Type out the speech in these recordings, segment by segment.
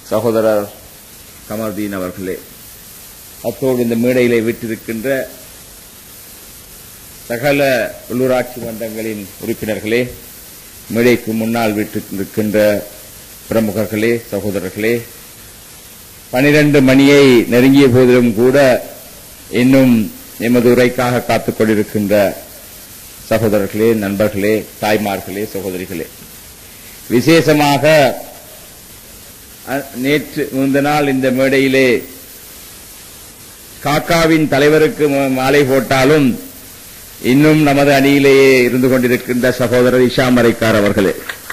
சகோதரர் கமர்தீன் அவர்களே அத்தோடு இந்த மேடையிலே விட்டிருக்கின்ற சகல உள்ளூராட்சி மன்றங்களின் உறுப்பினர்களே மேடைக்கு முன்னால் விட்டிருக்கின்ற பிரமுகர்களே சகோதரர்களே பனிரெண்டு மணியை நெருங்கிய போதிலும் கூட இன்னும் எமது உரைக்காக காத்துக் கொண்டிருக்கின்ற சகோதரர்களே நண்பர்களே தாய்மார்களே சகோதரிகளே விசேஷமாக அ- நேற்று முந்த நாள் இந்த மேடையிலே காக்காவின் தலைவருக்கு ம- மாலை போட்டாலும் இன்னும் நமது அணியிலேயே இருந்து கொண்டிருக்கின்ற சகோதரர் இஷா மரைக்கார் அவர்களே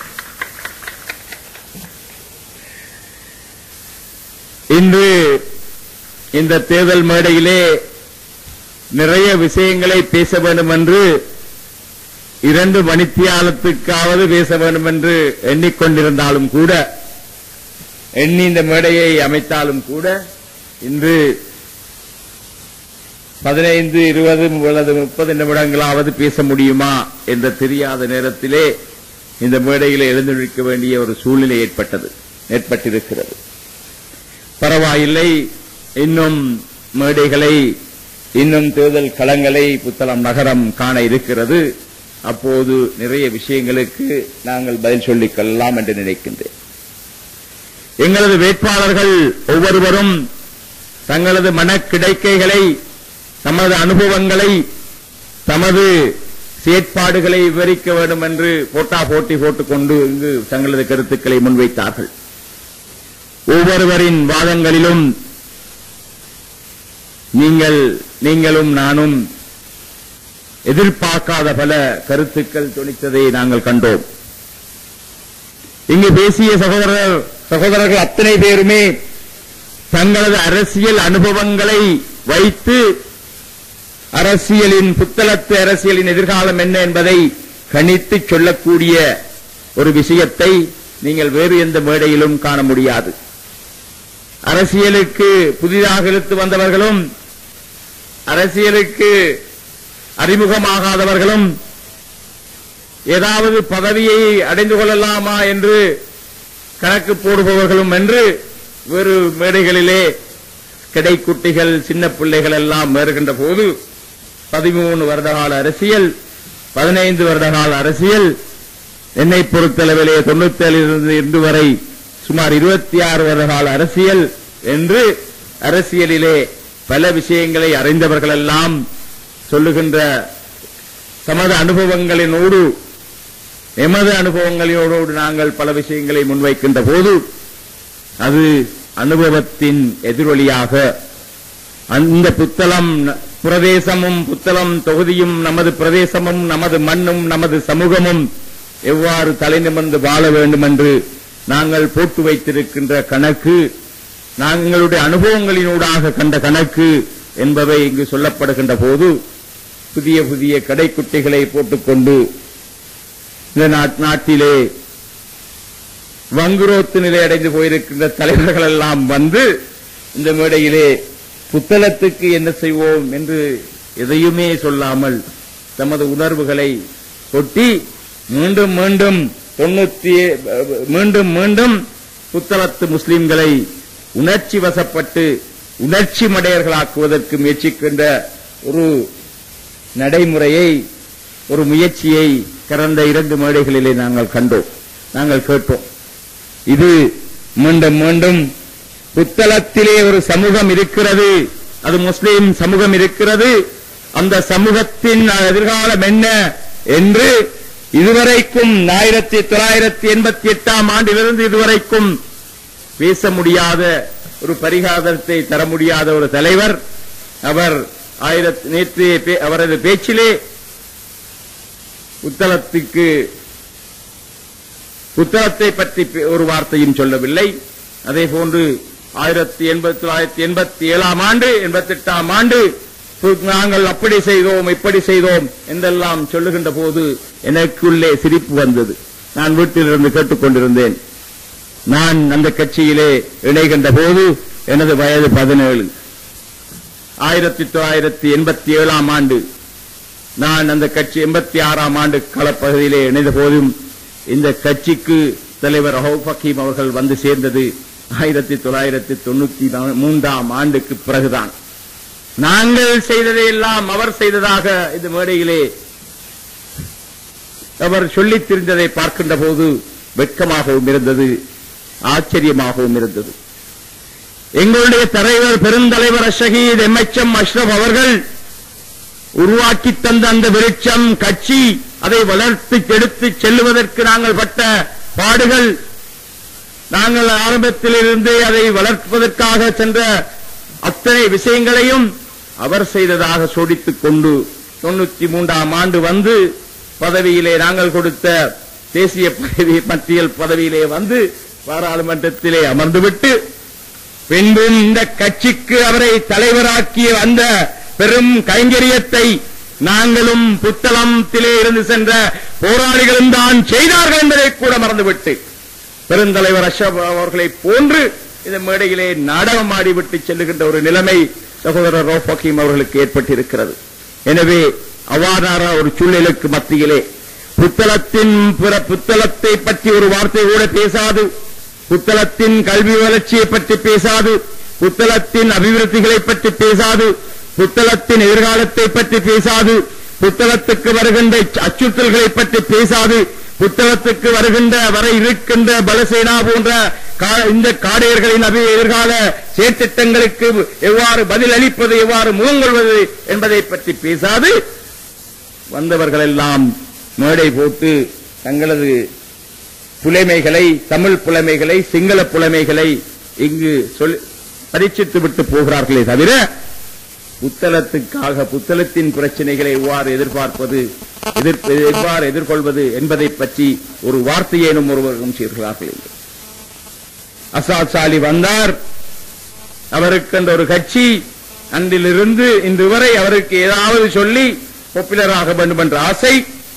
இன்று இந்த தேர்தல் மேடையிலே நிறைய விஷயங்களை பேச வேண்டும் என்று இரண்டு மணித்தியாலத்துக்காவது பேச வேண்டும் என்று எண்ணிக்கொண்டிருந்தாலும் கூட எண்ணி இந்த மேடையை அமைத்தாலும் கூட இன்று பதினைந்து இருபது அல்லது முப்பது நிமிடங்களாவது பேச முடியுமா என்ற தெரியாத நேரத்திலே இந்த மேடையில் எழுந்திருக்க வேண்டிய ஒரு சூழ்நிலை ஏற்பட்டது ஏற்பட்டிருக்கிறது பரவாயில்லை இன்னும் மேடைகளை இன்னும் தேர்தல் களங்களை புத்தளம் நகரம் காண இருக்கிறது அப்போது நிறைய விஷயங்களுக்கு நாங்கள் பதில் சொல்லிக் கொள்ளலாம் என்று நினைக்கின்றேன் எங்களது வேட்பாளர்கள் ஒவ்வொருவரும் தங்களது மனக்கிடைக்கைகளை தமது அனுபவங்களை தமது செயற்பாடுகளை விவரிக்க வேண்டும் என்று போட்டா போட்டி போட்டுக்கொண்டு இங்கு தங்களது கருத்துக்களை முன்வைத்தார்கள் ஒவ்வொருவரின் வாதங்களிலும் நீங்கள் நீங்களும் நானும் எதிர்பார்க்காத பல கருத்துக்கள் துணித்ததை நாங்கள் கண்டோம் இங்கு பேசிய சகோதரர் சகோதரர்கள் அத்தனை பேருமே தங்களது அரசியல் அனுபவங்களை வைத்து அரசியலின் புத்தளத்து அரசியலின் எதிர்காலம் என்ன என்பதை கணித்து சொல்லக்கூடிய ஒரு விஷயத்தை நீங்கள் வேறு எந்த மேடையிலும் காண முடியாது அரசியலுக்கு புதிதாக இழுத்து வந்தவர்களும் அரசியலுக்கு அறிமுகமாகாதவர்களும் ஏதாவது பதவியை அடைந்து கொள்ளலாமா என்று கணக்கு போடுபவர்களும் என்று வேறு மேடைகளிலே கிடைக்குட்டிகள் சின்ன பிள்ளைகள் எல்லாம் வருகின்ற போது பதிமூணு வருடகால அரசியல் பதினைந்து வருடகால அரசியல் என்னை பொறுத்தளவிலே தொண்ணூத்தேழிலிருந்து இன்று வரை சுமார் இருபத்தி ஆறு வருடகால அரசியல் என்று அரசியலிலே பல விஷயங்களை அறிந்தவர்கள் எல்லாம் சொல்லுகின்ற தமது அனுபவங்களினோடு எமது அனுபவங்களோடு நாங்கள் பல விஷயங்களை முன்வைக்கின்ற போது அது அனுபவத்தின் எதிரொலியாக அந்த புத்தளம் ந- பிரதேசமும் புத்தளம் தொகுதியும் நமது பிரதேசமும் நமது மண்ணும் நமது சமூகமும் எவ்வாறு தலைநிமிர்ந்து வாழ வேண்டும் என்று நாங்கள் போட்டு வைத்திருக்கின்ற கணக்கு நாங்களுடைய அனுபவங்களினூடாக கண்ட கணக்கு என்பவை இங்கு சொல்லப்படுகின்ற போது புதிய புதிய கடைக்குட்டிகளை போட்டுக்கொண்டு இந்த நாட்- நாட்டிலே வங்குரோத்து நிலை அடைந்து போயிருக்கின்ற தலைவர்கள் எல்லாம் வந்து இந்த மேடையிலே புத்தளத்துக்கு என்ன செய்வோம் என்று எதையுமே சொல்லாமல் தமது உணர்வுகளை கொட்டி மீண்டும் மீண்டும் தொண்ணூத்தி மீண்டும் மீண்டும் புத்தளத்து முஸ்லிம்களை உணர்ச்சி வசப்பட்டு உணர்ச்சி மடையர்களாக்குவதற்கு முயற்சிக்கின்ற ஒரு நடைமுறையை ஒரு முயற்சியை கடந்த இரண்டு மேடைகளிலே நாங்கள் கண்டோம் நாங்கள் கேட்டோம் இது மீண்டும் மீண்டும் புத்தளத்திலே ஒரு சமூகம் இருக்கிறது அது முஸ்லிம் சமூகம் இருக்கிறது அந்த சமூகத்தின் எதிர்காலம் என்ன என்று இதுவரைக்கும் ஆயிரத்தி தொள்ளாயிரத்தி எண்பத்தி எட்டாம் ஆண்டிலிருந்து இதுவரைக்கும் பேச முடியாத ஒரு பரிகாரத்தை தர முடியாத ஒரு தலைவர் அவர் ஆயிரத்தி நேற்று பே- அவரது பேச்சிலே புத்தளத்துக்கு புத்தகத்தை பற்றி பே- ஒரு வார்த்தையும் சொல்லவில்லை அதே போன்று ஆயிரத்தி எண்பத்தி தொள்ளாயிரத்தி எண்பத்தி ஏழாம் ஆண்டு எண்பத்தி எட்டாம் ஆண்டு பு- நாங்கள் அப்படி செய்தோம் இப்படி செய்தோம் என்றெல்லாம் சொல்லுகின்ற போது எனக்குள்ளே சிரிப்பு வந்தது நான் வீட்டிலிருந்து கேட்டுக்கொண்டிருந்தேன் நான் அந்த கட்சியிலே இணைகின்ற போது எனது வயது பதினேழு ஆயிரத்தி தொள்ளாயிரத்தி எண்பத்தி ஏழாம் ஆண்டு நான் அந்த கட்சி எண்பத்தி ஆறாம் ஆண்டு களப்பகுதியிலே இணைந்த போதும் இந்த கட்சிக்கு தலைவர் ரஹூப் ஹக்கீம் அவர்கள் வந்து சேர்ந்தது ஆயிரத்தி தொள்ளாயிரத்தி தொண்ணூத்தி மூன்றாம் ஆண்டுக்கு பிறகுதான் நாங்கள் செய்ததையெல்லாம் அவர் செய்ததாக இந்த மேடையிலே அவர் சொல்லித் திரிந்ததை பார்க்கின்ற போது வெட்கமாகவும் இருந்தது ஆச்சரியமாகவும் இருந்தது எங்களுடைய தலைவர் பெருந்தலைவர் ஷஹீத் எம்எச்எம் அஷ்ரப் அவர்கள் உருவாக்கி தந்த அந்த விருட்சம் கட்சி அதை வளர்த்து எடுத்து செல்லுவதற்கு நாங்கள் பட்ட பாடுகள் நாங்கள் ஆரம்பத்தில் இருந்தே அதை வளர்ப்பதற்காக சென்ற அத்தனை விஷயங்களையும் அவர் செய்ததாக சோடித்துக் கொண்டு தொண்ணூத்தி மூன்றாம் ஆண்டு வந்து பதவியிலே நாங்கள் கொடுத்த தேசிய பதவி மத்தியல் பதவியிலே வந்து பாராளுமன்றத்திலே அமர்ந்துவிட்டு பின்பும் இந்த கட்சிக்கு அவரை தலைவராக்கிய அந்த பெரும் கைங்கரியத்தை நாங்களும் புத்தளத்திலே இருந்து சென்ற போராளிகளும் தான் செய்தார்கள் என்பதை கூட மறந்துவிட்டு பெருந்தலைவர் அஷ்ரப் அவர்களை போன்று இந்த மேடையிலே நாடகம் ஆடிவிட்டு செல்லுகின்ற ஒரு நிலைமை சகோதரர் ரோப் ஹக்கீம் அவர்களுக்கு ஏற்பட்டிருக்கிறது எனவே அவ்வாறான ஒரு சூழ்நிலைக்கு மத்தியிலே புத்தளத்தின் பிற புத்தளத்தை பற்றி ஒரு வார்த்தை கூட பேசாது புத்தளத்தின் கல்வி வளர்ச்சியை பற்றி பேசாது புத்தளத்தின் அபிவிருத்திகளை பற்றி பேசாது புத்தளத்தின் எதிர்காலத்தை பற்றி பேசாது புத்தளத்துக்கு வருகின்ற அச்சுறுத்தல்களை பற்றி பேசாது புத்தகத்துக்கு வருகின்ற வர இருக்கின்ற பலசேனா போன்ற கா- இந்த காடையர்களின் அபி எதிர்கால செயற்திட்டங்களுக்கு எவ்வாறு பதில் அளிப்பது எவ்வாறு முகங்கொள்வது என்பதை பற்றி பேசாது வந்தவர்கள் எல்லாம் மேடை போட்டு தங்களது புலைமைகளை தமிழ் புலைமைகளை சிங்கள புலைமைகளை இங்கு சொல் பரீட்சித்து விட்டு போகிறார்களே தவிர புத்தளத்துக்காக புத்தளத்தின் பிரச்சனைகளை எவ்வாறு எதிர்பார்ப்பது எதிர்ப்பு எவ்வாறு எதிர்கொள்வது என்பதை பற்றி ஒரு வார்த்தையேனும் ஒருவரும் செய்கிறார்கள் இல்லை. அசாத் சாலி வந்தார் அவருக்கு அந்த ஒரு கட்சி அன்றிலிருந்து இன்று வரை அவருக்கு ஏதாவது சொல்லி பாப்புலர் ஆக வேண்டும் என்ற ஆசை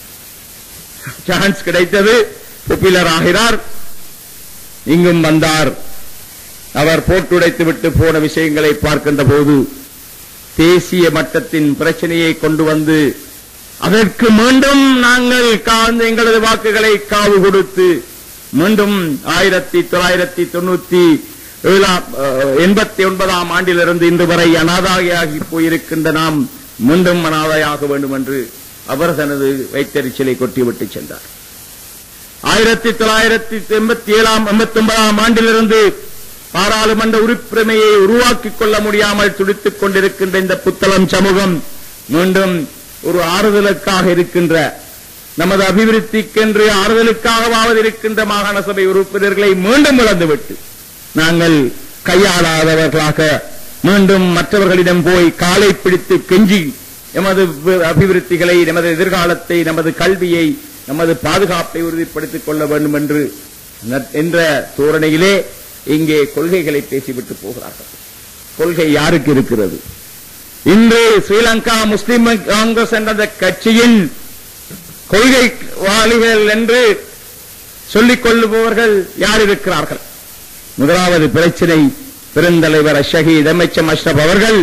சான்ஸ் கிடைத்தது பாப்புலர் ஆகிறார் இங்கும் வந்தார் அவர் போட்டுடைத்து விட்டு போன விஷயங்களை பார்க்கின்ற போது தேசிய மட்டத்தின் பிரச்சனையை கொண்டு வந்து அதற்கு மீண்டும் நாங்கள் காந்து எங்களது வாக்குகளை காவு கொடுத்து மீண்டும் ஆயிரத்தி தொள்ளாயிரத்தி தொண்ணூத்தி ஏழாம் அஹ், எண்பத்தி ஒன்பதாம் ஆண்டிலிருந்து இன்று வரை அனாதையாகி போயிருக்கின்ற நாம் மீண்டும் அனாதையாக வேண்டும் என்று அவர் தனது வைத்தறிச்சலை கொட்டிவிட்டு சென்றார் ஆயிரத்தி தொள்ளாயிரத்தி எண்பத்தி ஏழாம் எண்பத்தி ஒன்பதாம் ஆண்டிலிருந்து பாராளுமன்ற உறுப்பினரையை உருவாக்கிக் கொள்ள முடியாமல் துடித்துக் கொண்டிருக்கின்ற இந்த புத்தளம் சமூகம் மீண்டும் ஒரு ஆறுதலுக்காக இருக்கின்ற நமது அபிவிருத்திக்கென்று ஆறுதலுக்காகவாவது இருக்கின்ற மாகாண சபை உறுப்பினர்களை மீண்டும் இழந்துவிட்டு நாங்கள் கையாளாதவர்களாக மீண்டும் மற்றவர்களிடம் போய் காலை பிடித்து கெஞ்சி எமது வி- அபிவிருத்திகளை நமது எதிர்காலத்தை நமது கல்வியை நமது பாதுகாப்பை உறுதிப்படுத்திக் கொள்ள வேண்டும் என்று ந- என்ற தோரணையிலே இங்கே கொள்கைகளை பேசிவிட்டு போகிறார்கள் கொள்கை யாருக்கு இருக்கிறது இன்று ஸ்ரீலங்கா முஸ்லிம் காங்கிரஸ் என்ற அந்த கட்சியின் கொள்கை வாலிகள் என்று சொல்லிக் கொள்ளுபவர்கள் யார் இருக்கிறார்கள் முதலாவது பிரச்சனை பெருந்தலைவர் ஷஹீத் எம்எச்எம் அஷ்ரப் அவர்கள்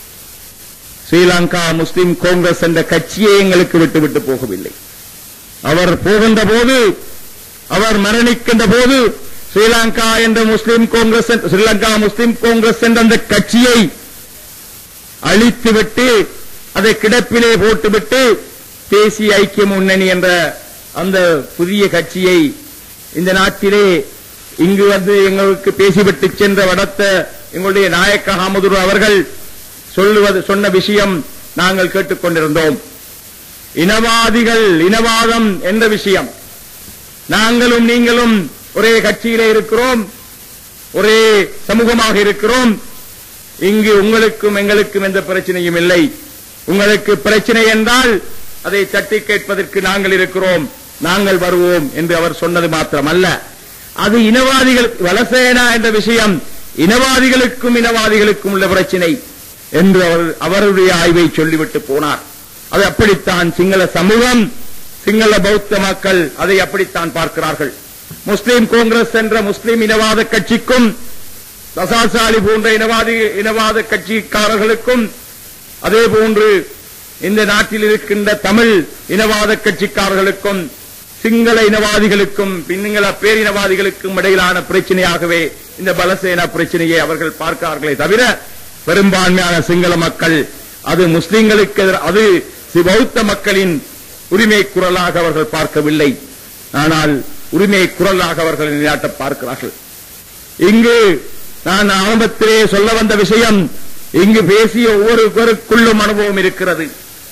ஸ்ரீலங்கா முஸ்லிம் காங்கிரஸ் என்ற கட்சியை எங்களுக்கு விட்டுவிட்டு போகவில்லை அவர் போகின்ற போது அவர் மரணிக்கின்ற போது ஸ்ரீலங்கா என்ற முஸ்லிம் காங்கிரஸ் என்ற- ஸ்ரீலங்கா முஸ்லிம் காங்கிரஸ் என்ற அந்த கட்சியை அழித்துவிட்டு அதை கிடப்பிலே போட்டுவிட்டு தேசிய ஐக்கிய முன்னணி என்ற அந்த புதிய கட்சியை இந்த நாட்டிலே இங்கு வந்து எங்களுக்கு பேசிவிட்டு சென்ற வடத்த எங்களுடைய நாயக்க ஹாமதுரு அவர்கள் சொல்லுவது சொன்ன விஷயம் நாங்கள் கேட்டுக்கொண்டிருந்தோம் இனவாதிகள் இனவாதம் என்ற விஷயம் நாங்களும் நீங்களும் ஒரே கட்சியிலே இருக்கிறோம் ஒரே சமூகமாக இருக்கிறோம் இங்கு உங்களுக்கும் எங்களுக்கும் எந்த பிரச்சனையும் இல்லை உங்களுக்கு பிரச்சனை என்றால் அதை தட்டி கேட்பதற்கு நாங்கள் இருக்கிறோம் நாங்கள் வருவோம் என்று அவர் சொன்னது மாத்திரமல்ல அது இனவாதிகள் வலசேனா என்ற விஷயம் இனவாதிகளுக்கும் இனவாதிகளுக்கும் உள்ள பிரச்சனை என்று அவர் அவருடைய ஆய்வை சொல்லிவிட்டு போனார் அது அப்படித்தான் சிங்கள சமூகம் சிங்கள பௌத்த மக்கள் அதை அப்படித்தான் பார்க்கிறார்கள் முஸ்லிம் காங்கிரஸ் என்ற முஸ்லிம் இனவாத கட்சிக்கும் தசாசாலி போன்ற இனவாதி இனவாத கட்சிக்காரர்களுக்கும் அதே போன்று இந்த நாட்டில் இருக்கின்ற தமிழ் இனவாத கட்சிக்காரர்களுக்கும் சிங்கள இனவாதிகளுக்கும் சிங்கள பேரினவாதிகளுக்கும் இடையிலான பிரச்சனையாகவே இந்த பலசேனா பிரச்சனையை அவர்கள் பார்க்கிறார்களே தவிர பெரும்பான்மையான சிங்கள மக்கள் அது முஸ்லிம்களுக்கு எதிர- அது சி- பௌத்த மக்களின் உரிமை குரலாக அவர்கள் பார்க்கவில்லை ஆனால் உரிமை குரலாக அவர்கள் நிலையாட்ட பார்க்கிறார்கள் இங்கு நான் ஆரம்பத்திலே சொல்ல வந்த விஷயம் இங்கு பேசிய ஒவ்வொருவருக்குள்ளும் அனுபவம் இருக்கிறது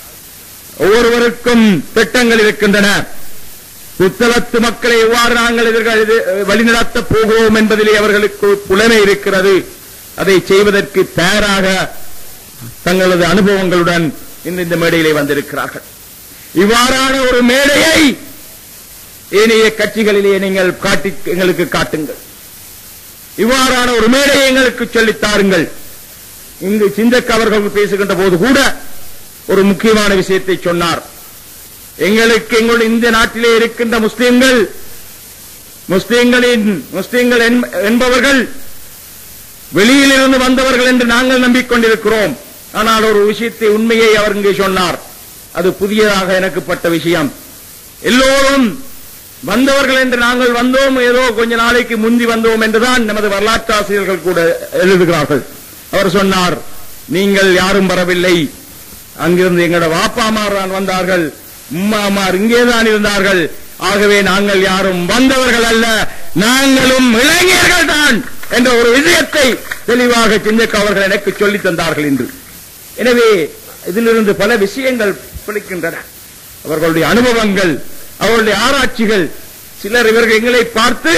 ஒவ்வொருவருக்கும் திட்டங்கள் இருக்கின்றன புத்தளத்து மக்களை எவ்வாறு நாங்கள் எதிர்கள் இது- வழிநடத்தப் போகிறோம் என்பதிலே அவர்களுக்கு புலமை இருக்கிறது அதை செய்வதற்கு தயாராக தங்களது அனுபவங்களுடன் இன்று இந்த மேடையிலே வந்திருக்கிறார்கள் இவ்வாறான ஒரு மேடையை ஏனைய கட்சிகளிலே நீங்கள் காட்டி எங்களுக்கு காட்டுங்கள் இவ்வாறான ஒரு மேடையை எங்களுக்கு சொல்லித் தாருங்கள் இங்கு சிந்தக் அவர்கள் பேசுகின்ற போது கூட ஒரு முக்கியமான விஷயத்தை சொன்னார் எங்களுக்கு எங்களுடைய இந்த நாட்டிலே இருக்கின்ற முஸ்லிம்கள் முஸ்லிம்களின் முஸ்லிம்கள் என்ப- என்பவர்கள் வெளியிலிருந்து வந்தவர்கள் என்று நாங்கள் நம்பிக்கொண்டிருக்கிறோம் ஆனால் ஒரு விஷயத்தை உண்மையை அவர் இங்கே சொன்னார் அது புதியதாக எனக்கு பட்ட விஷயம் எல்லோரும் வந்தவர்கள் என்று நாங்கள் வந்தோம் ஏதோ கொஞ்ச நாளைக்கு முந்தி வந்தோம் என்றுதான் நமது வரலாற்று ஆசிரியர்கள் கூட எழுதுகிறார்கள் அவர் சொன்னார் நீங்கள் யாரும் வரவில்லை அங்கிருந்து எங்களோட வாப்பாமார் தான் வந்தார்கள் உம்மாமார் இங்கேதான் இருந்தார்கள் ஆகவே நாங்கள் யாரும் வந்தவர்கள் அல்ல நாங்களும் இளைஞர்கள் தான் என்ற ஒரு விஷயத்தை தெளிவாக சிந்தக்க அவர்கள் எனக்கு சொல்லித் தந்தார்கள் என்று எனவே இதிலிருந்து பல விஷயங்கள் பிடிக்கின்றன அவர்களுடைய அனுபவங்கள் அவர்களுடைய ஆராய்ச்சிகள் சிலர் இவர்கள் எங்களை பார்த்து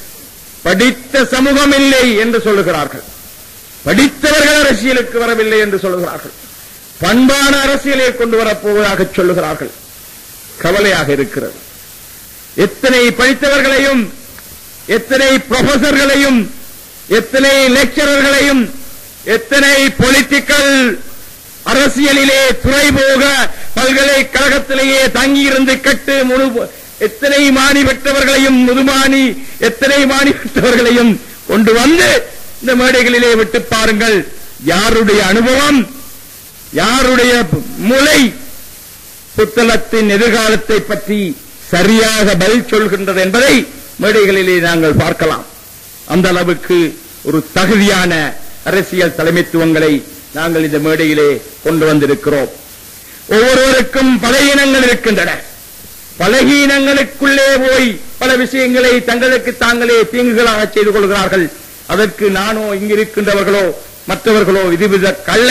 படித்த சமூகம் இல்லை என்று சொல்லுகிறார்கள் படித்தவர்கள் அரசியலுக்கு வரவில்லை என்று சொல்லுகிறார்கள் பண்பான அரசியலை கொண்டு வரப்போவதாக சொல்லுகிறார்கள் கவலையாக இருக்கிறது எத்தனை படித்தவர்களையும் எத்தனை ப்ரொஃபசர்களையும் எத்தனை லெக்சரர்களையும் எத்தனை பொலிட்டிக்கல் அரசியலிலே துறைபோக பல்கலைக்கழகத்திலேயே தங்கியிருந்து கட்டு முழு எத்தனை மாணி பெற்றவர்களையும் முதுமானி எத்தனை மாணி பெற்றவர்களையும் கொண்டு வந்து இந்த மேடைகளிலே விட்டு பாருங்கள் யாருடைய அனுபவம் யாருடைய மூளை புத்தளத்தின் எதிர்காலத்தை பற்றி சரியாக பதில் சொல்கின்றது என்பதை மேடைகளிலே நாங்கள் பார்க்கலாம் அந்த அளவுக்கு ஒரு தகுதியான அரசியல் தலைமைத்துவங்களை நாங்கள் இந்த மேடையிலே கொண்டு வந்திருக்கிறோம் ஒவ்வொருவருக்கும் பலகீனங்கள் இருக்கின்றன பலகீனங்களுக்குள்ளே போய் பல விஷயங்களை தங்களுக்கு தாங்களே தீங்குகளாக செய்து கொள்கிறார்கள் அதற்கு நானோ இங்கிருக்கின்றவர்களோ மற்றவர்களோ விதிவித கள்ள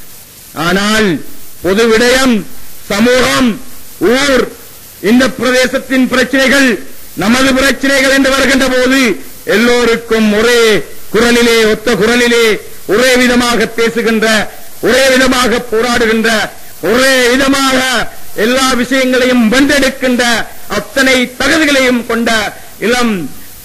ஆனால் பொது விடயம் சமூகம் ஊர் இந்த பிரதேசத்தின் பிரச்சனைகள் நமது பிரச்சனைகள் என்று வருகின்ற போது எல்லோருக்கும் ஒரே குரலிலே ஒத்த குரலிலே ஒரே விதமாக பேசுகின்ற ஒரே விதமாக போராடுகின்ற ஒரே விதமாக எல்லா விஷயங்களையும் வென்றெடுக்கின்ற அத்தனை தகுதிகளையும் கொண்ட இளம்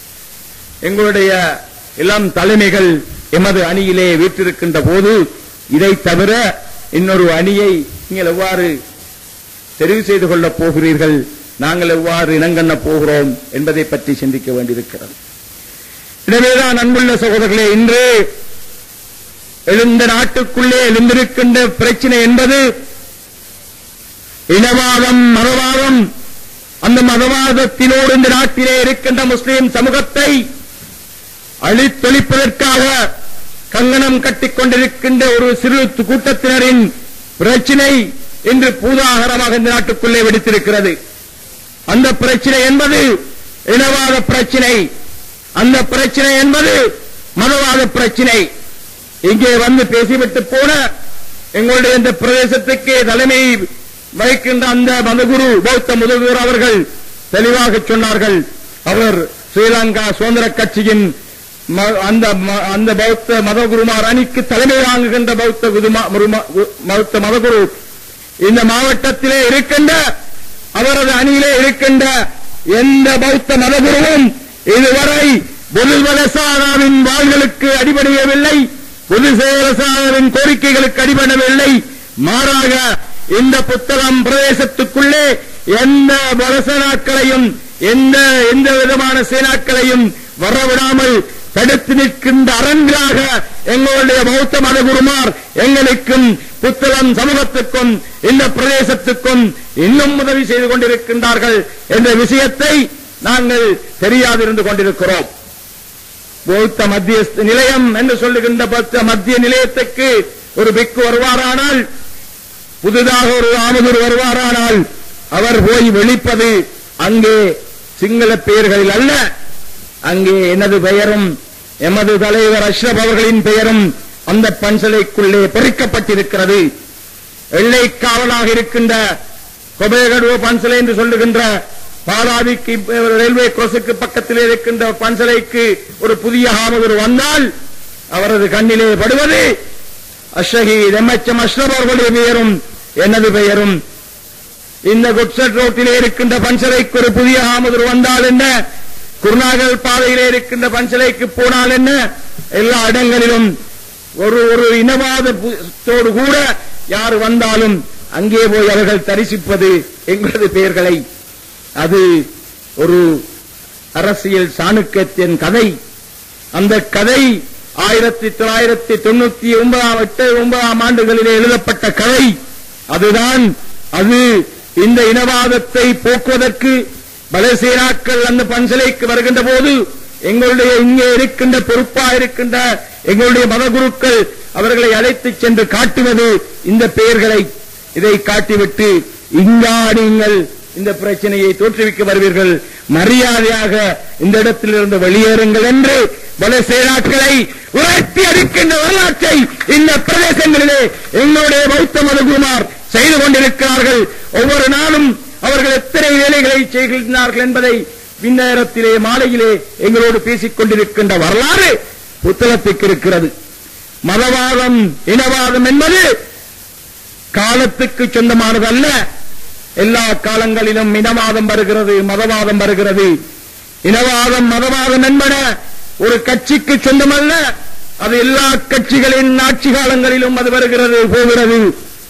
எங்களுடைய இளம் தலைமைகள் எமது அணியிலே வீற்றிருக்கின்ற போது இதை தவிர இன்னொரு அணியை நீங்கள் எவ்வாறு தெரிவு செய்து கொள்ளப் போகிறீர்கள் நாங்கள் எவ்வாறு இனங்கண்ண போகிறோம் என்பதை பற்றி சிந்திக்க வேண்டியிருக்கிறது எனவேதான் அன்புள்ள சகோதரர்களே இன்று எழுந்த நாட்டுக்குள்ளே எழுந்திருக்கின்ற பிரச்சனை என்பது இனவாதம் மதவாதம் அந்த மதவாதத்தினோடு இந்த நாட்டிலே இருக்கின்ற முஸ்லிம் சமூகத்தை அழித்தொழிப்பதற்காக கங்கணம் கட்டிக் கொண்டிருக்கின்ற ஒரு சிறு கூட்டத்தினரின் பிரச்சினை இன்று பூதாகரமாக இந்த நாட்டுக்குள்ளே வெடித்திருக்கிறது அந்த பிரச்சனை என்பது இனவாத பிரச்சனை அந்த பிரச்சனை என்பது மதவாத பிரச்சனை இங்கே வந்து பேசிவிட்டு போன எங்களுடைய இந்த பிரதேசத்துக்கு தலைமை வகிக்கின்ற அந்த மதகுரு பௌத்த முதுகுரு அவர்கள் தெளிவாக சொன்னார்கள் அவர் ஸ்ரீலங்கா சுதந்திர கட்சியின் ம- அந்த ம- அந்த பௌத்த மதகுருமார் அணிக்கு தலைமை வாங்குகின்ற பௌத்த குருமா- முருமா- கு- பௌத்த மதகுரு இந்த மாவட்டத்திலே இருக்கின்ற அவரது அணியிலே இருக்கின்ற எந்த பௌத்த மதகுருவும் இதுவரை பொதுவலசாராவின் வாள்களுக்கு அடிபடையவில்லை பொதுசேலசாராவின் கோரிக்கைகளுக்கு அடிபடவில்லை மாறாக இந்த புத்தகம் பிரதேசத்துக்குள்ளே எந்த வலசனாக்களையும் எந்த எந்த விதமான சேனாக்களையும் வரவிடாமல் தடுத்து நிற்கின்ற அரண்களாக எங்களுடைய பௌத்த மதகுருமார் எங்களுக்கும் புத்தளம் சமூகத்துக்கும் இந்த பிரதேசத்துக்கும் இன்னும் உதவி செய்து கொண்டிருக்கின்றார்கள் என்ற விஷயத்தை நாங்கள் தெரியாதிருந்து கொண்டிருக்கிறோம் பௌத்த மத்திய நிலையம் என்று சொல்லுகின்ற பௌத்த மத்திய நிலையத்துக்கு ஒரு பிக்கு வருவாரானால் புதிதாக ஒரு ஆமதூர் வருவாரானால் அவர் போய் வெளிப்பது அங்கே சிங்கள பெயர்களில் அல்ல அங்கே எனது பெயரும் எமது தலைவர் அஷ்ரப் அவர்களின் பெயரும் அந்த பன்சலைக்குள்ளே பொறிக்கப்பட்டிருக்கிறது எல்லை காவலாக இருக்கின்ற கொபேகடுவ பன்சலை என்று சொல்லுகின்ற பாலாவிக்கு ரயில்வே கோசுக்கு பக்கத்திலே இருக்கின்ற பன்சலைக்கு ஒரு புதிய ஆமதூர் வந்தால் அவரது கண்ணிலே படுவது அஷஹீத் எம் எச் எம் அஷ்ரப் அவர்களுடைய பெயரும் எனது பெயரும் இந்த குட்சட் ரோட்டிலே இருக்கின்ற பஞ்சலைக்கு ஒரு புதிய ஆமதூர் வந்தால் என்ன குருநாகல் பாதையிலே இருக்கின்ற பஞ்சலைக்கு போனால் என்ன எல்லா இடங்களிலும் ஒரு ஒரு இனவாதத்தோடு கூட யார் வந்தாலும் அங்கே போய் அவர்கள் தரிசிப்பது எங்களது பெயர்களை அது ஒரு அரசியல் சாணுக்கியத்தின் கதை அந்த கதை ஆயிரத்தி தொள்ளாயிரத்தி தொண்ணூத்தி ஒன்பதாம் எட்டு ஒன்பதாம் ஆண்டுகளிலே எழுதப்பட்ட கதை அதுதான் அது இந்த இனவாதத்தை போக்குவதற்கு பலசேனாக்கள் அந்த பன்சலைக்கு வருகின்ற போது எங்களுடைய இங்கே இருக்கின்ற பொறுப்பா இருக்கின்ற எங்களுடைய மதகுருக்கள் அவர்களை அழைத்துச் சென்று காட்டுவது இந்த பெயர்களை இதை காட்டிவிட்டு இங்கா நீங்கள் இந்த பிரச்சனையை தோற்றுவிக்க வருவீர்கள் மரியாதையாக இந்த இடத்திலிருந்து வெளியேறுங்கள் என்று பலசேனாக்களை உயர்த்தி அடிக்கின்ற வரலாற்றை இந்த பிரதேசங்களிலே எங்களுடைய பௌத்த மதகுமார் செய்து கொண்டிருக்கிறார்கள் ஒவ்வொரு நாளும் அவர்கள் எத்தனை வேலைகளை செய்கின்றார்கள் என்பதை பின்னேரத்திலே மாலையிலே எங்களோடு பேசிக் கொண்டிருக்கின்ற வரலாறு புத்தகத்துக்கு இருக்கிறது மதவாதம் இனவாதம் என்பது காலத்துக்கு சொந்தமானதல்ல எல்லா காலங்களிலும் இனவாதம் வருகிறது மதவாதம் வருகிறது இனவாதம் மதவாதம் என்பன ஒரு கட்சிக்கு சொந்தமல்ல அது எல்லா கட்சிகளின் ஆட்சி காலங்களிலும் அது வருகிறது போகிறது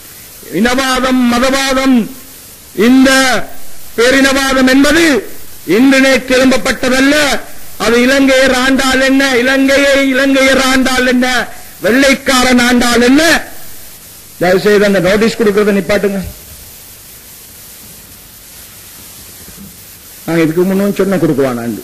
இனவாதம் மதவாதம் இந்த பேரினவாதம் என்பது இன்று நேற்று எழும்பப்பட்டதல்ல அது இலங்கையர் ஆண்டால் என்ன இலங்கையை இலங்கையர் ஆண்டால் என்ன வெள்ளைக்காரன் ஆண்டால் என்ன தயவு செய்து அந்த நோட்டீஸ் கொடுக்கறத நிப்பாட்டுங்க நான் இதுக்கு முன்னும் சொன்ன கொடுக்குவானாண்டு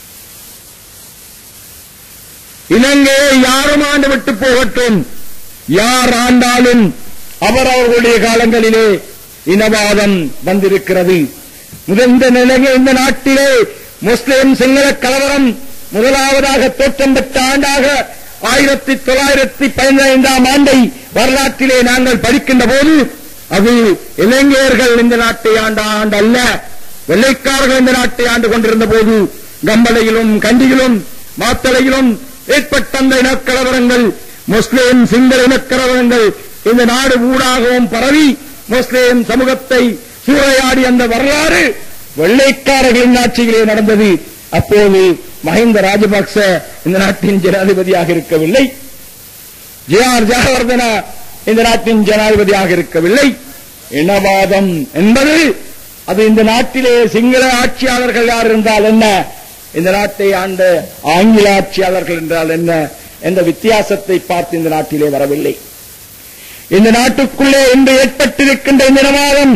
இலங்கையை யாரும் ஆண்டு விட்டு போகட்டும் யார் ஆண்டாலும் அவர் அவர்களுடைய காலங்களிலே இனவாதம் வந்திருக்கிறது முதந்த நிலைய இந்த நாட்டிலே முஸ்லிம் சிங்கள கலவரம் முதலாவதாக தோற்றம் பெற்ற ஆண்டாக ஆயிரத்தி தொள்ளாயிரத்தி பதினைந்தாம் ஆண்டை வரலாற்றிலே நாங்கள் படிக்கின்ற போது அது இலங்கையர்கள் இந்த நாட்டை ஆண்ட ஆண்டு அல்ல வெள்ளைக்காரர்கள் இந்த நாட்டை ஆண்டு கொண்டிருந்த போது கம்பளையிலும் கண்டியிலும் மாத்தளையிலும் ஏற்பட்ட அந்த இனக்கலவரங்கள் முஸ்லிம் சிங்கள இனக்கலவரங்கள் இந்த நாடு ஊடாகவும் பரவி முஸ்லிம் சமூகத்தை சூறையாடி அந்த வரலாறு வெள்ளைக்காரர்களின் ஆட்சியிலே நடந்தது அப்போது மஹிந்த ராஜபக்ச இந்த நாட்டின் ஜனாதிபதியாக இருக்கவில்லை ஜே ஆர் ஜெயவர்தன இந்த நாட்டின் ஜனாதிபதியாக இருக்கவில்லை இனவாதம் என்பது அது இந்த நாட்டிலே சிங்கள ஆட்சியாளர்கள் யார் இருந்தால் என்ன இந்த நாட்டை ஆண்ட ஆங்கில ஆட்சியாளர்கள் என்றால் என்ன என்ற வித்தியாசத்தை பார்த்து இந்த நாட்டிலே வரவில்லை இந்த நாட்டுக்குள்ளே இன்று ஏற்பட்டிருக்கின்ற இந்த இனவாதம்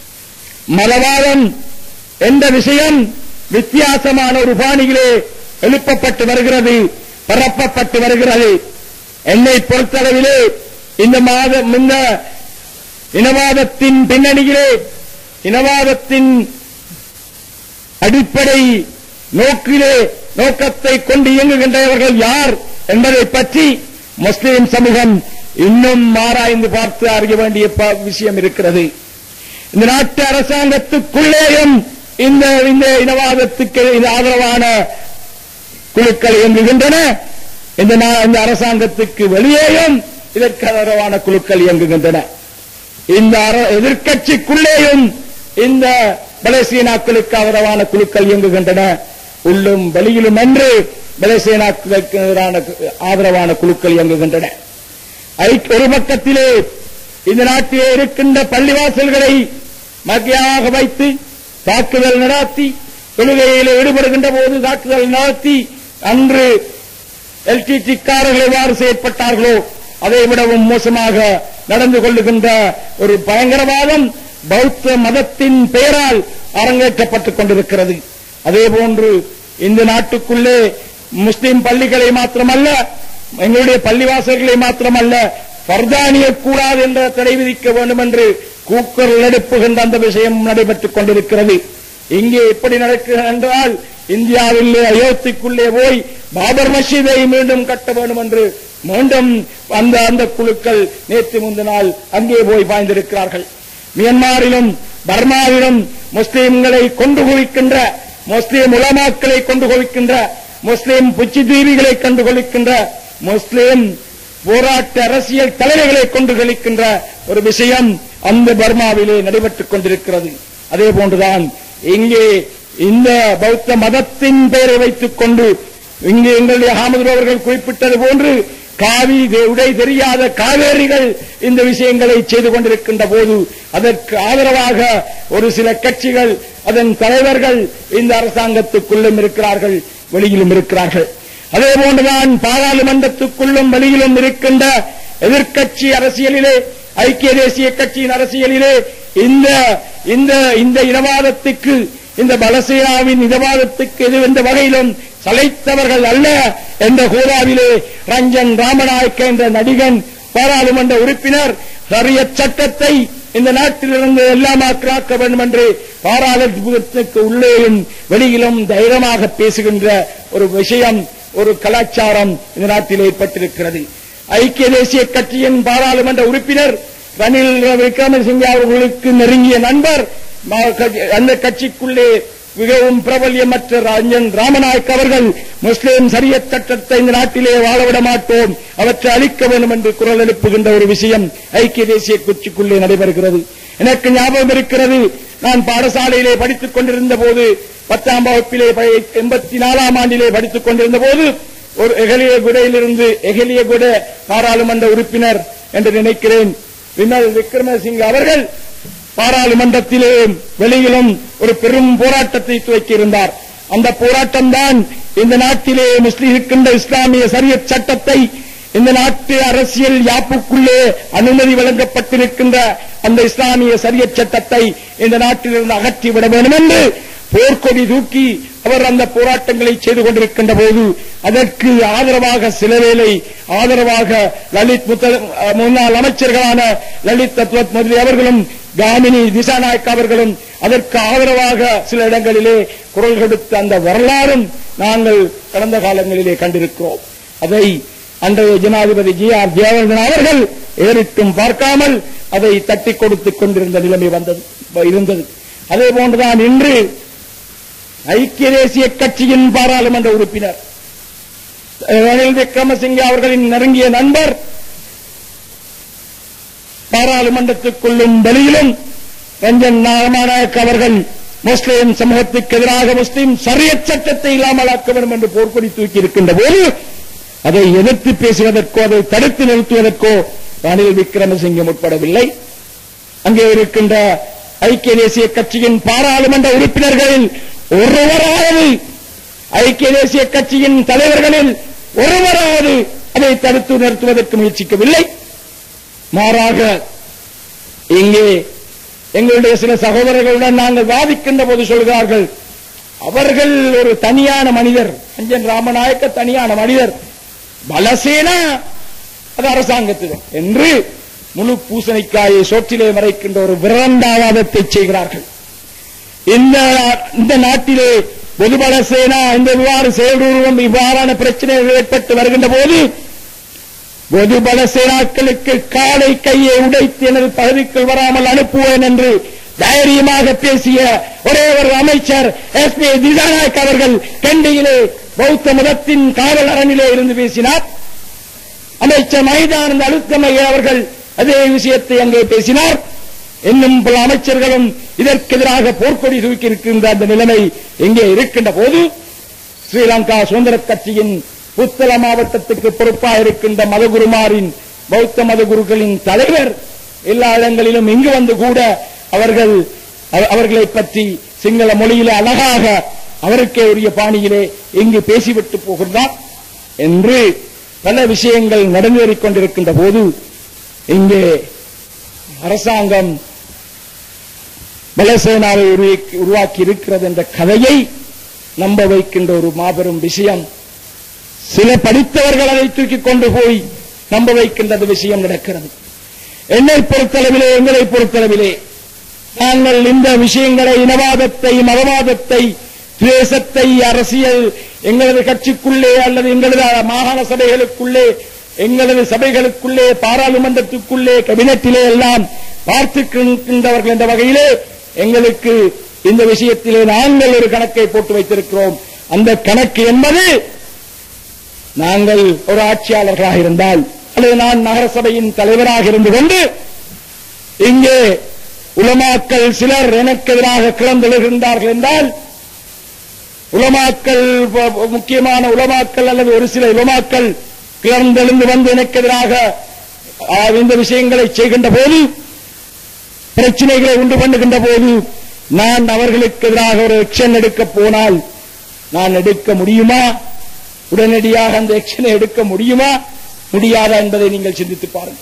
மதவாதம் என்ற விஷயம் வித்தியாசமான ஒரு பாணியிலே எழுப்பப்பட்டு வருகிறது பரப்பப்பட்டு வருகிறது என்னை பொறுத்தளவிலே இந்த மாதம் இந்த இனவாதத்தின் பின்னணியிலே இனவாதத்தின் அடிப்படை நோக்கிலே நோக்கத்தை கொண்டு இயங்குகின்றவர்கள் யார் என்பதை பற்றி முஸ்லிம் சமூகம் இன்னும் ஆராய்ந்து பார்த்து அறிய வேண்டிய ப- விஷயம் இருக்கிறது இந்த நாட்டு அரசாங்கத்துக்குள்ளேயும் இந்த இந்த இனவாதத்துக்கு இது ஆதரவான குழுக்கள் இயங்குகின்றன இந்த நா- இந்த அரசாங்கத்துக்கு வெளியேயும் இதற்கு ஆதரவான குழுக்கள் இயங்குகின்றன இந்த அர- எதிர்க்கட்சிக்குள்ளேயும் இந்த பலசீனாக்களுக்கு ஆதரவான குழுக்கள் இயங்குகின்றன உள்ளும் வெளியிலும் என்று பலசீனாக்களுக்கு எதிரான ஆதரவான குழுக்கள் இயங்குகின்றன ஐக்- ஒரு பக்கத்திலே இந்த நாட்டிலே இருக்கின்ற பள்ளிவாசல்களை மக்கியாக வைத்து தாக்குதல் நடத்தி தொழுகையில் ஈடுபடுகின்ற போது தாக்குதல் நடத்தி அன்று எல்டிடி காரர்கள் எவ்வாறு செயற்பட்டார்களோ அதை விடவும் மோசமாக நடந்து கொள்ளுகின்ற ஒரு பயங்கரவாதம் பௌத்த மதத்தின் பெயரால் அரங்கேற்றப்பட்டுக் கொண்டிருக்கிறது அதே போன்று இந்த நாட்டுக்குள்ளே முஸ்லிம் பள்ளிகளை மாத்திரமல்ல எங்களுடைய பள்ளிவாசல்களை மாத்திரமல்ல பர்தானிய கூடாது என்ற தடை விதிக்க வேண்டும் என்று கூக்குரல் எழுப்புகின்ற அந்த விஷயம் நடைபெற்றுக் கொண்டிருக்கிறது இங்கே எப்படி நடக்கிறது என்றால் இந்தியாவிலே அயோத்திக்குள்ளே போய் பாபர் மசீதை மீண்டும் கட்ட வேண்டும் என்று மீண்டும் அந்த அந்த குழுக்கள் நேற்று முந்தினால் அங்கே போய் பாய்ந்திருக்கிறார்கள் மியன்மாரிலும் பர்மாவிலும் முஸ்லிம்களை கொண்டு குவிக்கின்ற முஸ்லிம் உலமாக்களை கொண்டு குவிக்கின்ற முஸ்லிம் புச்சிதீவிகளை கண்டு கொள்கின்ற முஸ்லிம் போராட்ட அரசியல் தலைவர்களை கொண்டு கழிக்கின்ற ஒரு விஷயம் அந்த பர்மாவிலே நடைபெற்றுக் கொண்டிருக்கிறது அதே போன்றுதான் இங்கே இந்த பௌத்த மதத்தின் பெயரை வைத்துக் கொண்டு இங்கே எங்களுடைய அகமது அவர்கள் குறிப்பிட்டது போன்று காவி உடை தெரியாத காவேரிகள் இந்த விஷயங்களை செய்து கொண்டிருக்கின்ற போது அதற்கு ஆதரவாக ஒரு சில கட்சிகள் அதன் தலைவர்கள் இந்த அரசாங்கத்துக்குள்ளும் இருக்கிறார்கள் வெளியிலும் இருக்கிறார்கள் அதே போன்றுதான் பாராளுமன்றத்துக்குள்ளும் வெளியிலும் இருக்கின்ற எதிர்க்கட்சி அரசியலிலே ஐக்கிய தேசிய கட்சியின் அரசியலிலே இந்த இந்த இந்த இனவாதத்துக்கு இந்த பலசேனாவின் இதவாதத்துக்கு எது எந்த வகையிலும் சளைத்தவர்கள் அல்ல என்ற கூறாவிலே ரஞ்சன் ராமநாயக்க என்ற நடிகன் பாராளுமன்ற உறுப்பினர் சரிய சட்டத்தை இந்த நாட்டிலிருந்து எல்லாமாக்க வேண்டும் என்று பாராளுமன்றத்துக்கு உள்ளேயும் வெளியிலும் தைரியமாக பேசுகின்ற ஒரு விஷயம் ஒரு கலாச்சாரம் இந்த நாட்டில் ஏற்பட்டிருக்கிறது ஐக்கிய தேசிய கட்சியின் பாராளுமன்ற உறுப்பினர் ரணில் விக்ரமசிங்கே அவர்களுக்கு நெருங்கிய நண்பர் அந்த கட்சிக்குள்ளே மிகவும் பிரபல்யமற்ற ரஞ்சன் ராமநாயக் அவர்கள் முஸ்லிம் சரிய சட்டத்தை இந்த நாட்டிலே வாழவிட மாட்டோம் அவற்றை அளிக்க வேண்டும் என்று குரல் எழுப்புகின்ற ஒரு விஷயம் ஐக்கிய தேசிய கட்சிக்குள்ளே நடைபெறுகிறது எனக்கு ஞாபகம் இருக்கிறது நான் பாடசாலையிலே படித்துக் கொண்டிருந்த போது பத்தாம் வகுப்பிலே எண்பத்தி நாலாம் ஆண்டிலே படித்துக் கொண்டிருந்த போது ஒரு எகலிய குடையிலிருந்து எகலிய குட பாராளுமன்ற உறுப்பினர் என்று நினைக்கிறேன் விமல் விக்ரமசிங்க அவர்கள் பாராளுமன்றத்திலே வெளியிலும் ஒரு பெரும் போராட்டத்தை துவக்கியிருந்தார் அந்த போராட்டம் தான் இந்த நாட்டிலே முஸ்லிம் இருக்கின்ற இஸ்லாமிய சரியத் சட்டத்தை இந்த நாட்டு அரசியல் யாப்புக்குள்ளே அனுமதி வழங்கப்பட்டிருக்கின்ற அந்த இஸ்லாமிய சரியத் சட்டத்தை இந்த நாட்டிலிருந்து அகற்றிவிட வேண்டும் என்று போர்க்கொடி தூக்கி அவர் அந்த போராட்டங்களை செய்து கொண்டிருக்கின்ற போது அதற்கு ஆதரவாக சில வேளை ஆதரவாக லலித் முன்னாள் அமைச்சர்களான லலித் தத்வத் மோதி அவர்களும் காமினி திசாநாயக் அவர்களும் அதற்கு ஆதரவாக சில இடங்களிலே குரல் கொடுத்த அந்த வரலாறும் நாங்கள் கடந்த காலங்களிலே கண்டிருக்கிறோம் அதை அன்றைய ஜனாதிபதி ஜி ஆர் ஜெயவர்தன் அவர்கள் ஏறிட்டும் பார்க்காமல் அதை தட்டி கொடுத்துக் கொண்டிருந்த நிலைமை வந்தது இருந்தது அதே போன்றுதான் இன்று ஐக்கிய தேசிய கட்சியின் பாராளுமன்ற உறுப்பினர் ரணில் விக்ரமசிங்கே அவர்களின் நெருங்கிய நண்பர் பாராளுமன்றத்துக்குள்ளும் வெளியிலும் ரஞ்சன் நாகமாநாயக் அவர்கள் முஸ்லிம் சமூகத்துக்கு எதிராக முஸ்லிம் சரிய சட்டத்தை இல்லாமலாக்க வேண்டும் என்று போர்க்கொடி தூக்கி இருக்கின்ற போது அதை எதிர்த்து பேசுவதற்கோ அதை தடுத்து நிறுத்துவதற்கோ ரணில் விக்ரமசிங்கே முற்படவில்லை அங்கே இருக்கின்ற ஐக்கிய தேசிய கட்சியின் பாராளுமன்ற உறுப்பினர்களில் ஒருவராவது ஐக்கிய தேசிய கட்சியின் தலைவர்களில் ஒருவராவது அதை தடுத்து நிறுத்துவதற்கு முயற்சிக்கவில்லை மாறாக இங்கே எங்களுடைய சில சகோதரர்களுடன் நாங்கள் வாதிக்கின்ற போது சொல்கிறார்கள் அவர்கள் ஒரு தனியான மனிதர் அஞ்சன் ராமநாயக்க தனியான மனிதர் பலசேனா அது அரசாங்கத்திடம் என்று முழு பூசணிக்காயை சோற்றிலே மறைக்கின்ற ஒரு விரண்டாவாதத்தை செய்கிறார்கள் இந்த இந்த நாட்டிலே பொதுபல சேனா இந்த இவ்வாறு செயல்பூர்வம் இவ்வாறான பிரச்சனைகள் ஏற்பட்டு வருகின்ற போது பொதுபல சேனாக்களுக்கு காலை கையை உடைத்து எனது பகுதிக்குள் வராமல் அனுப்புவேன் என்று தைரியமாக பேசிய ஒரே ஒரு அமைச்சர் எஸ் பி திசாநாயக் அவர்கள் கண்டியிலே பௌத்த மதத்தின் காவல் அரணிலே இருந்து பேசினார் அமைச்சர் மைதானந்த அழுத்தமைய அவர்கள் அதே விஷயத்தை அங்கே பேசினார் இன்னும் பல அமைச்சர்களும் இதற்கு எதிராக போர்க்கொடி தூக்கி இருக்கின்ற அந்த நிலைமை எங்கே இருக்கின்ற போது ஸ்ரீலங்கா சுதந்திர கட்சியின் புத்தள மாவட்டத்துக்கு பொறுப்பாக இருக்கின்ற மதகுருமாரின் பௌத்த மதகுருக்களின் தலைவர் எல்லா இடங்களிலும் இங்கு வந்து கூட அவர்கள் அவர்களை பற்றி சிங்கள மொழியிலே அழகாக அவருக்கே உரிய பாணியிலே இங்கு பேசிவிட்டு போகின்றார் என்று பல விஷயங்கள் நடந்தேறிக் கொண்டிருக்கின்ற போது இங்கே அரசாங்கம் பலசேனாவை உருவாக்கி- உருவாக்கி இருக்கிறது என்ற கதையை நம்ப வைக்கின்ற ஒரு மாபெரும் விஷயம் சில படித்தவர்கள் அதை தூக்கி கொண்டு போய் நம்ப வைக்கின்ற விஷயம் நடக்கிறது என்னை பொறுத்தளவிலே எங்களை பொறுத்தளவிலே நாங்கள் இந்த விஷயங்களை இனவாதத்தை மதவாதத்தை துவேஷத்தை அரசியல் எங்களது கட்சிக்குள்ளே அல்லது எங்களது மாகாண சபைகளுக்குள்ளே எங்களது சபைகளுக்குள்ளே பாராளுமன்றத்துக்குள்ளே கேபினட்டிலே எல்லாம் பார்த்துக்கின்றவர்கள் என்ற வகையிலே எங்களுக்கு இந்த விஷயத்திலே நாங்கள் ஒரு கணக்கை போட்டு வைத்திருக்கிறோம் அந்த கணக்கு என்பது நாங்கள் ஒரு ஆட்சியாளர்களாக இருந்தால் அல்லது நான் நகரசபையின் தலைவராக இருந்து கொண்டு இங்கே உலமாக்கள் சிலர் எனக்கு எதிராக கிளந்தெழுகின்றார்கள் என்றால் உலமாக்கள் ப- ப- முக்கியமான உலமாக்கள் அல்லது ஒரு சில உலமாக்கள் கிளர்ந்தெழுந்து வந்து எனக்கு எதிராக ஆ, இந்த விஷயங்களை செய்கின்ற போது பிரச்சனைகளை உண்டு பண்ணுகின்ற போது நான் அவர்களுக்கு எதிராக ஒரு எக்ஷன் எடுக்க போனால் நான் எடுக்க முடியுமா உடனடியாக அந்த எக்ஷனை எடுக்க முடியுமா முடியாதா என்பதை நீங்கள் சிந்தித்து பாருங்கள்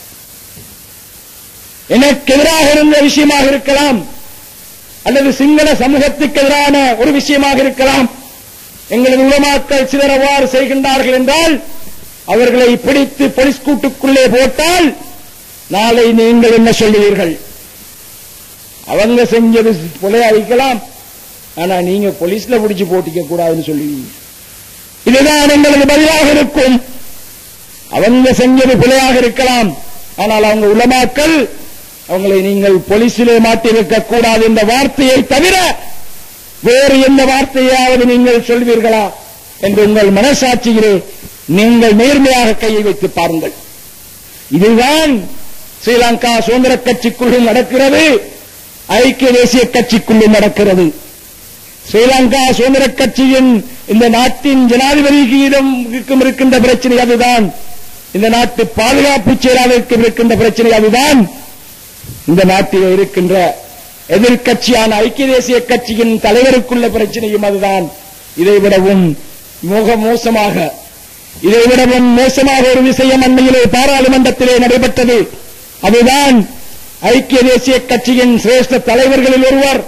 எனக்கு எதிராக இருந்த விஷயமாக இருக்கலாம் அல்லது சிங்கள சமூகத்துக்கு எதிரான ஒரு விஷயமாக இருக்கலாம் எங்களது உலமாக்கள் சிலர் அவ்வாறு செய்கின்றார்கள் என்றால் அவர்களை பிடித்து போலீஸ் கூட்டுக்குள்ளே போட்டால் நாளை நீங்கள் என்ன சொல்லுவீர்கள் அவங்க செஞ்சது கொலையா இருக்கலாம் ஆனா நீங்க போலீஸ்ல பிடிச்சு போட்டிக்க கூடாதுன்னு சொல்லுவீங்க இதுதான் எங்களது பதிலாக இருக்கும் அவங்க செஞ்சது பிழையாக இருக்கலாம் ஆனால் அவங்க உலமாக்கள் அவங்களை நீங்கள் போலீசிலே மாட்டியிருக்க கூடாது என்ற வார்த்தையை தவிர வேறு எந்த வார்த்தையாவது நீங்கள் சொல்வீர்களா என்று உங்கள் மனசாட்சியிலே நீங்கள் நேர்மையாக கையை வைத்து பாருங்கள் இதுதான் ஸ்ரீலங்கா சுதந்திர கட்சிக்குள்ளும் நடக்கிறது ஐக்கிய தேசிய கட்சிக்குள்ளும் நடக்கிறது ஸ்ரீலங்கா சுதந்திர கட்சியின் இந்த நாட்டின் ஜனாதிபதியிடம் இருக்கும் இருக்கின்ற பிரச்சனை அதுதான் இந்த நாட்டு பாதுகாப்பு செயலாளருக்கும் இருக்கின்ற பிரச்சனை அதுதான் இந்த நாட்டில் இருக்கின்ற எதிர்க்கட்சியான ஐக்கிய தேசிய கட்சியின் தலைவருக்குள்ள பிரச்சனையும் அதுதான் இதைவிடவும் மிக மோசமாக இதைவிடவும் மோசமாக ஒரு விஷயம் அண்மையிலே பாராளுமன்றத்திலே நடைபெற்றது அதுதான் ஐக்கிய தேசிய கட்சியின் சிரேஷ்ட தலைவர்களில் ஒருவர்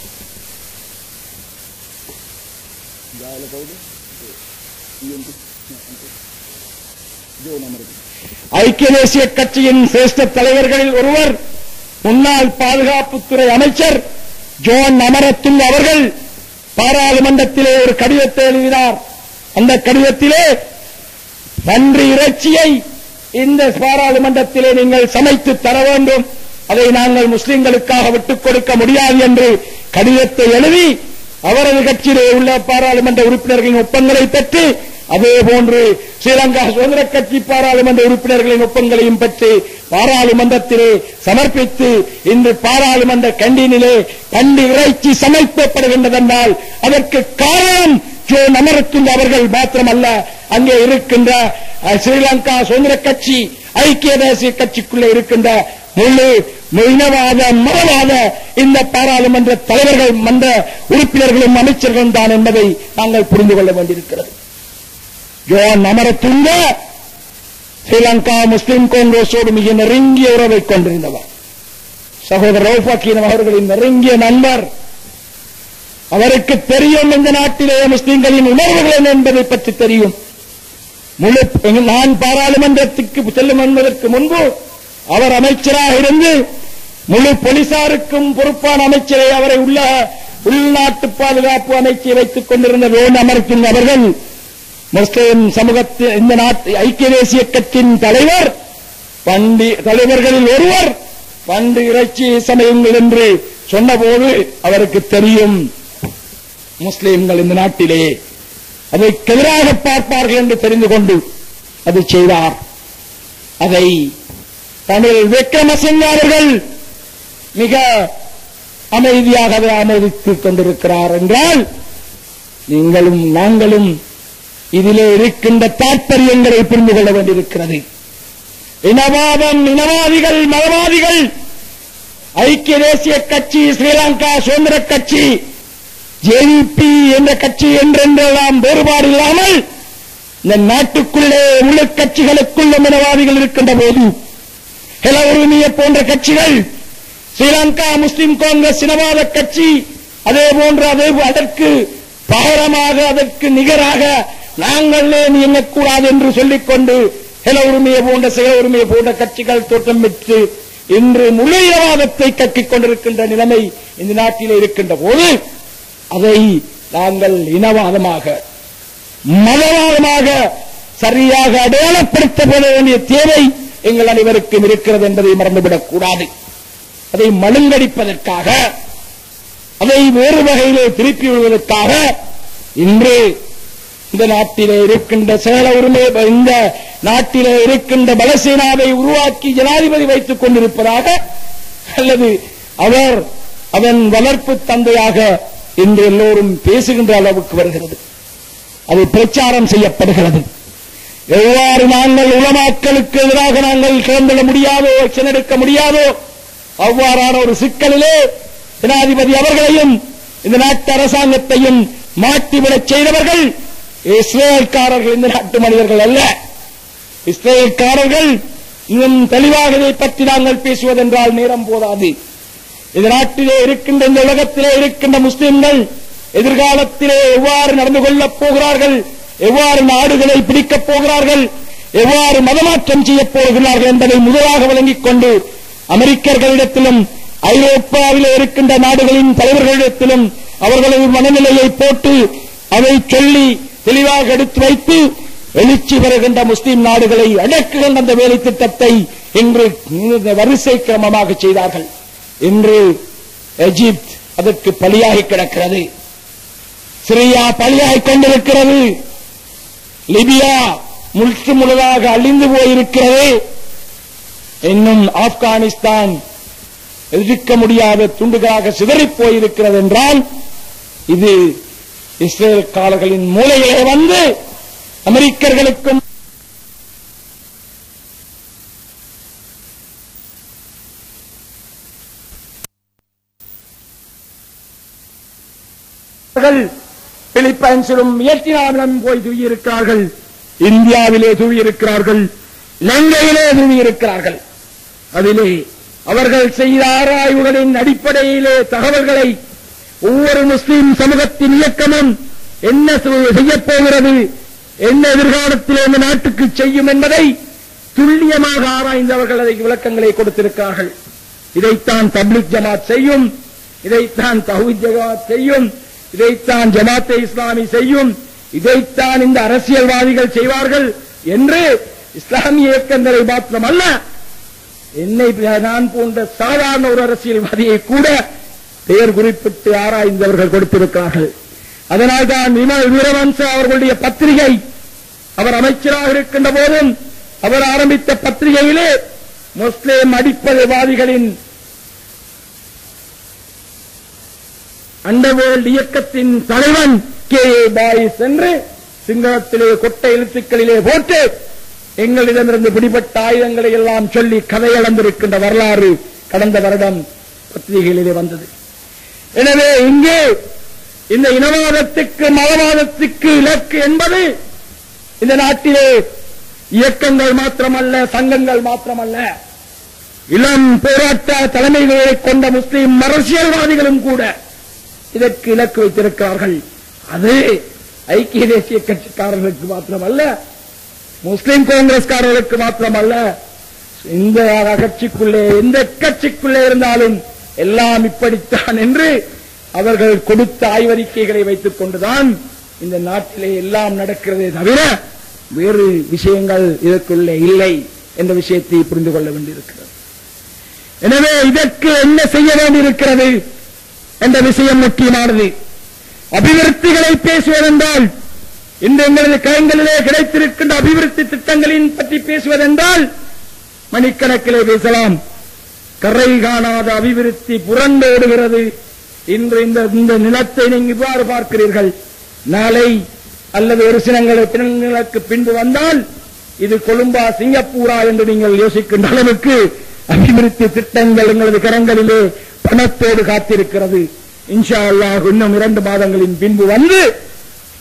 ஐக்கிய தேசிய கட்சியின் சிரேஷ்ட தலைவர்களில் ஒருவர் முன்னாள் பாதுகாப்புத்துறை அமைச்சர் ஜோன் அமரத்துங் அவர்கள் பாராளுமன்றத்திலே ஒரு கடிதத்தை எழுதினார் அந்த கடிதத்திலே நன்றி இறைச்சியை இந்த பாராளுமன்றத்திலே நீங்கள் சமைத்து தர வேண்டும் அதை நாங்கள் முஸ்லிம்களுக்காக விட்டுக் கொடுக்க முடியாது என்று கடிதத்தை எழுதி அவரது கட்சியிலே உள்ள பாராளுமன்ற உறுப்பினர்களின் ஒப்பங்களை பெற்று அதே போன்று ஸ்ரீலங்கா சுதந்திர கட்சி பாராளுமன்ற உறுப்பினர்களின் ஒப்பங்களையும் பெற்று பாராளுமன்றத்திலே சமர்ப்பித்து இன்று பாராளுமன்ற கண்டினிலே கண்டி இறைச்சி சமைக்கப்படுகின்றதென்றால் அதற்கு காரணம் ஜோ நமரத்துங்க அவர்கள் மாத்திரமல்ல அங்கே இருக்கின்ற அஹ், ஸ்ரீலங்கா சுதந்திர கட்சி ஐக்கிய தேசிய கட்சிக்குள்ளே இருக்கின்ற முழு இனவாத மதவாத இந்த பாராளுமன்ற தலைவர்கள் மன்ற உறுப்பினர்களும் அமைச்சர்களும் தான் என்பதை நாங்கள் புரிந்து கொள்ள வேண்டியிருக்கிறது ஜோன் அமரத்துங்க ஸ்ரீலங்கா முஸ்லிம் காங்கிரஸோடு மிக நெருங்கிய உறவை கொண்டிருந்தவர் சகோதரர் ரவுஃபாக்கீனம் அவர்களின் நெருங்கிய நண்பர் அவருக்கு தெரியும் இந்த நாட்டிலே முஸ்லிம்களின் உணர்வுகள் என்ன என்பதை பற்றி தெரியும் முழு நான் பாராளுமன்றத்துக்கு செல்லும் என்பதற்கு முன்பு அவர் அமைச்சராக இருந்து முழு போலீசாருக்கும் பொறுப்பான அமைச்சரை அவரை உள்ள உள்நாட்டு பாதுகாப்பு அமைச்சரை வைத்துக் கொண்டிருந்த ரோன் அமர்சிங் அவர்கள் முஸ்லிம் சமூகத்தில் இந்த நாட்டு ஐக்கிய தேசிய கட்சியின் தலைவர் பண்டி தலைவர்களில் ஒருவர் பண்டு இறைச்சி சமயங்கள் என்று சொன்னபோது அவருக்கு தெரியும் முஸ்லிம்கள் இந்த நாட்டிலே அதற்கு எதிராக பார்ப்பார்கள் என்று தெரிந்து கொண்டு அதை செய்தார் அதை தமிழ் விக்ரமசிங்க அவர்கள் மிக அமைதியாக அதை ஆமோதித்துக் கொண்டிருக்கிறார் என்றால் நீங்களும் நாங்களும் இதிலே இருக்கின்ற தாற்பயங்களை புரிந்து கொள்ள வேண்டியிருக்கிறது இனவாதம் இனவாதிகள் மதவாதிகள் ஐக்கிய தேசிய கட்சி ஸ்ரீலங்கா சுதந்திர கட்சி ஜேவிபி என்ற கட்சி என்றென்றெல்லாம் வேறுபாடு இல்லாமல் இந்த நாட்டுக்குள்ளே உள்ள கட்சிகளுக்குள்ள மினவாதிகள் இருக்கின்ற போது ஹெல உரிமையை போன்ற கட்சிகள் ஸ்ரீலங்கா முஸ்லிம் காங்கிரஸ் இனவாத கட்சி அதே போன்று அதே அதற்கு பகரமாக அதற்கு நிகராக நாங்கள் ஏன் இயங்கக்கூடாது என்று சொல்லிக்கொண்டு ஹெல உரிமையை போன்ற சில உரிமையை போன்ற கட்சிகள் தோற்றம் பெற்று இன்று முழு இனவாதத்தை கட்டிக் கொண்டிருக்கின்ற நிலைமை இந்த நாட்டிலே இருக்கின்ற போது அதை நாங்கள் இனவாதமாக மதவாதமாக சரியாக அடையாளப்படுத்தப்பட வேண்டிய தேவை எங்கள் அனைவருக்கும் இருக்கிறது என்பதை மறந்துவிடக் கூடாது அதை மழுங்கடிப்பதற்காக அதை வேறு வகையிலே திருப்பி விடுவதற்காக இன்று இந்த நாட்டிலே இருக்கின்ற சேல உரிமை இந்த நாட்டிலே இருக்கின்ற பலசேனாவை உருவாக்கி ஜனாதிபதி வைத்துக் கொண்டிருப்பதாக அல்லது அவர் அவன் வளர்ப்பு தந்தையாக இன்று எல்லோரும் பேசுகின்ற அளவுக்கு வருகிறது அது பிரச்சாரம் செய்யப்படுகிறது எவ்வாறு நாங்கள் உலமாக்களுக்கு எதிராக நாங்கள் கிளம்பிட முடியாதோ சென்றெடுக்க முடியாதோ அவ்வாறான ஒரு சிக்கலிலே ஜனாதிபதி அவர்களையும் இந்த நாட்டு அரசாங்கத்தையும் மாற்றிவிடச் செய்தவர்கள் இஸ்ரேல்காரர்கள் இந்த நாட்டு மனிதர்கள் அல்ல இஸ்ரேல்காரர்கள் இன்னும் தெளிவாக இதை பற்றி நாங்கள் பேசுவதென்றால் நேரம் போதாது இந்த நாட்டிலே இருக்கின்ற இந்த உலகத்திலே இருக்கின்ற முஸ்லிம்கள் எதிர்காலத்திலே எவ்வாறு நடந்து கொள்ளப் போகிறார்கள் எவ்வாறு நாடுகளை பிடிக்கப் போகிறார்கள் எவ்வாறு மதமாற்றம் செய்யப் போகிறார்கள் என்பதை முதலாக விளங்கிக் கொண்டு அமெரிக்கர்களிடத்திலும் ஐரோப்பாவிலே இருக்கின்ற நாடுகளின் தலைவர்களிடத்திலும் அவர்களது மனநிலையை போட்டு அதை சொல்லி தெளிவாக எடுத்து வைத்து எழுச்சி பெறுகின்ற முஸ்லிம் நாடுகளை அடக்குகின்ற அந்த வேலை திட்டத்தை இன்று இந்த வரிசை கிரமமாக செய்தார்கள் இன்று எகிப்த் அதற்கு பலியாகி கிடக்கிறது சிரியா பலியாகிக் கொண்டிருக்கிறது லிபியா முற்று முழுதாக அழிந்து போயிருக்கிறது இன்னும் ஆப்கானிஸ்தான் எதிர்க்க முடியாத துண்டுகளாக சிதறிப் போயிருக்கிறது என்றால் இது இஸ்ரேல்காரர்களின் மூலையிலே வந்து அமெரிக்கர்களுக்கும் அவர்கள் பிலிப்பைன்ஸிலும் வியட்நாமிலும் போய் தூவியிருக்கிறார்கள் இந்தியாவிலே தூவியிருக்கிறார்கள் இலங்கையிலே தூவியிருக்கிறார்கள் அதிலே அவர்கள் செய்த ஆராய்வுகளின் அடிப்படையிலே தகவல்களை ஒவ்வொரு முஸ்லிம் சமூகத்தின் இயக்கமும் என்ன செய்யப் போகிறது என்ன எதிர்காலத்தில் இந்த நாட்டுக்கு செய்யும் என்பதை துல்லியமாக ஆராய்ந்து அவர்கள் அதை விளக்கங்களை கொடுத்திருக்கிறார்கள் இதைத்தான் தப்லிக் ஜமாத் செய்யும் இதைத்தான் தஹூத் ஜமாத் செய்யும் இதைத்தான் ஜமாத்தே இஸ்லாமி செய்யும் இதைத்தான் இந்த அரசியல்வாதிகள் செய்வார்கள் என்று இஸ்லாமிய இயக்கங்களை மாத்திரமல்ல என்னை நான் போன்ற சாதாரண ஒரு அரசியல்வாதியை கூட பெயர் குறிப்பிட்டு ஆராய்ந்தவர்கள் கொடுத்திருக்கிறார்கள் அதனால்தான் விமல் வீரவன்ச அவர்களுடைய பத்திரிகை அவர் அமைச்சராக இருக்கின்ற போதும் அவர் ஆரம்பித்த பத்திரிகையிலே முஸ்லிம் அடிப்படைவாதிகளின் அண்டர்வேல்ட் இயக்கத்தின் தலைவன் கே ஏ பாயிஸ் என்று சிங்களத்திலே கொட்ட எழுத்துக்களிலே போட்டு எங்களிடமிருந்து பிடிபட்ட ஆயுதங்களை எல்லாம் சொல்லி கதை அளந்திருக்கின்ற வரலாறு கடந்த வருடம் பத்திரிகைகளிலே வந்தது எனவே இங்கே இந்த இனவாதத்துக்கு மதவாதத்துக்கு இலக்கு என்பது இந்த நாட்டிலே இயக்கங்கள் மாத்திரமல்ல சங்கங்கள் மாத்திரமல்ல இளம் போராட்ட தலைமைகளை கொண்ட முஸ்லிம் அரசியல்வாதிகளும் கூட இதற்கு இலக்கு வைத்திருக்கிறார்கள் அது ஐக்கிய தேசிய கட்சிக்காரர்களுக்கு மாத்திரமல்ல முஸ்லிம் காங்கிரஸ்காரர்களுக்கு மாத்திரமல்ல இந்த கட்சிக்குள்ளே எந்த கட்சிக்குள்ளே இருந்தாலும் எல்லாம் இப்படித்தான் என்று அவர்கள் கொடுத்த ஆய்வறிக்கைகளை வைத்துக் கொண்டுதான் இந்த நாட்டிலே எல்லாம் நடக்கிறதே தவிர வேறு விஷயங்கள் இதற்குள்ளே இல்லை என்ற விஷயத்தை புரிந்து கொள்ள வேண்டியிருக்கிறது எனவே இதற்கு என்ன செய்ய வேண்டியிருக்கிறது என்ற விஷயம் முக்கியமானது அபிவிருத்திகளை பேசுவதென்றால் இன்று எங்களது கைகளிலே கிடைத்திருக்கின்ற அபிவிருத்தி திட்டங்களின் பற்றி பேசுவதென்றால் மணிக்கணக்கிலே பேசலாம் கரை காணாத அபிவிருத்தி புரண்டோடுகிறது இன்று இந்த இந்த நிலத்தை நீங்க இவ்வாறு பார்க்கிறீர்கள் நாளை அல்லது ஒரு சில தினங்களுக்கு பின்பு வந்தால் இது கொழும்பா சிங்கப்பூரா என்று நீங்கள் யோசிக்கின்ற அளவுக்கு அபிவிருத்தி திட்டங்கள் எங்களது கரங்களிலே பணத்தோடு காத்திருக்கிறது இன்ஷா அல்லாஹ் இன்னும் இரண்டு மாதங்களின் பின்பு வந்து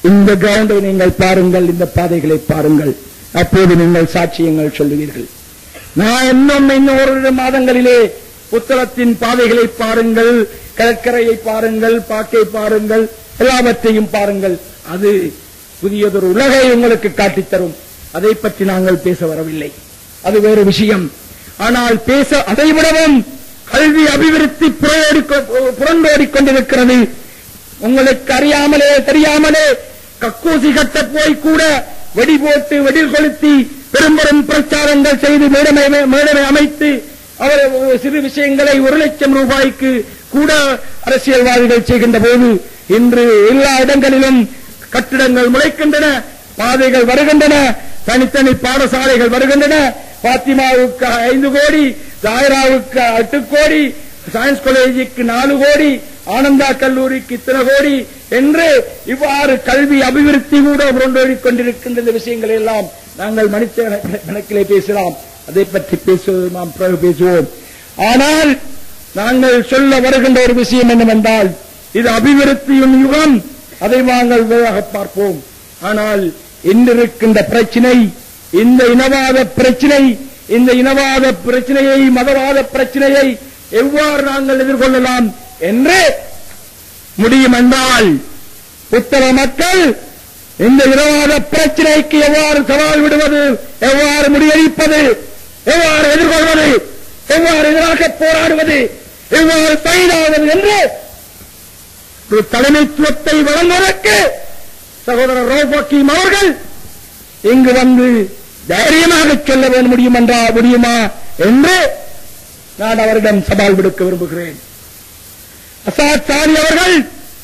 இந்த கிரவுண்டை நீங்கள் பாருங்கள் இந்த பாதைகளை பாருங்கள் அப்போது நீங்கள் சாட்சியங்கள் சொல்லுவீர்கள் நான் இன்னும் இன்னும் ஒரு மாதங்களிலே புத்தளத்தின் பாதைகளை பாருங்கள் கடற்கரையை பாருங்கள் பாக்கை பாருங்கள் எல்லாவற்றையும் பாருங்கள் அது புதியதொரு உலகை உங்களுக்கு காட்டித் தரும் அதை பற்றி நாங்கள் பேச வரவில்லை அது வேறு விஷயம் ஆனால் பேச அதைவிடவும் கல்வி அபிவிருத்தி புரண்டோடிக் கொண்டிருக்கிறது உங்களுக்கு அறியாமலே தெரியாமலே கக்கூசி கட்ட போய் கூட வெடி போட்டு வெடில் கொளுத்தி பெரும் பெரும் பிரச்சாரங்கள் செய்து மேடமை மேடமை அமைத்து அவர் சிறு விஷயங்களை ஒரு லட்சம் ரூபாய்க்கு கூட அரசியல்வாதிகள் செய்கின்ற போது இன்று எல்லா இடங்களிலும் கட்டிடங்கள் முளைக்கின்றன பாதைகள் வருகின்றன தனித்தனி பாடசாலைகள் வருகின்றன பாத்திமாவுக்கு ஐந்து கோடி தாயராவுக்கு எட்டு கோடி சயின்ஸ் காலேஜுக்கு நாலு கோடி ஆனந்தா கல்லூரிக்கு இத்தனை கோடி என்று இவ்வாறு கல்வி அபிவிருத்தி கூட புரண்டோடிக் கொண்டிருக்கின்ற இந்த விஷயங்களை எல்லாம் நாங்கள் மனித கணக்கிலே பேசலாம் அதை பற்றி பேசுவது நாம் பிறகு பேசுவோம் ஆனால் நாங்கள் சொல்ல வருகின்ற ஒரு விஷயம் என்னவென்றால் இது அபிவிருத்தியின் யுகம் அதை நாங்கள் விரைவாக பார்ப்போம் ஆனால் இன்றிருக்கின்ற பிரச்சினை இந்த இனவாத பிரச்சினை இந்த இனவாத பிரச்சனையை மதவாத பிரச்சனையை எவ்வாறு நாங்கள் எதிர்கொள்ளலாம் என்று முடியும் என்றால் புத்தக மக்கள் இந்த இனவாத பிரச்சனைக்கு எவ்வாறு சவால் விடுவது எவ்வாறு முறியடிப்பது எவ்வாறு எதிர்கொள்வது எவ்வாறு எதிராக போராடுவது எவ்வாறு கைதாவது என்று ஒரு தலைமைத்துவத்தை வழங்குவதற்கு சகோதரர் ரோபோக்கிம் அவர்கள் இங்கு வந்து தைரியமாக சொல்ல வேண்டும் முடியும் என்றால் முடியுமா என்று நான் அவரிடம் சவால் விடுக்க விரும்புகிறேன் அசாத் சாலி அவர்கள்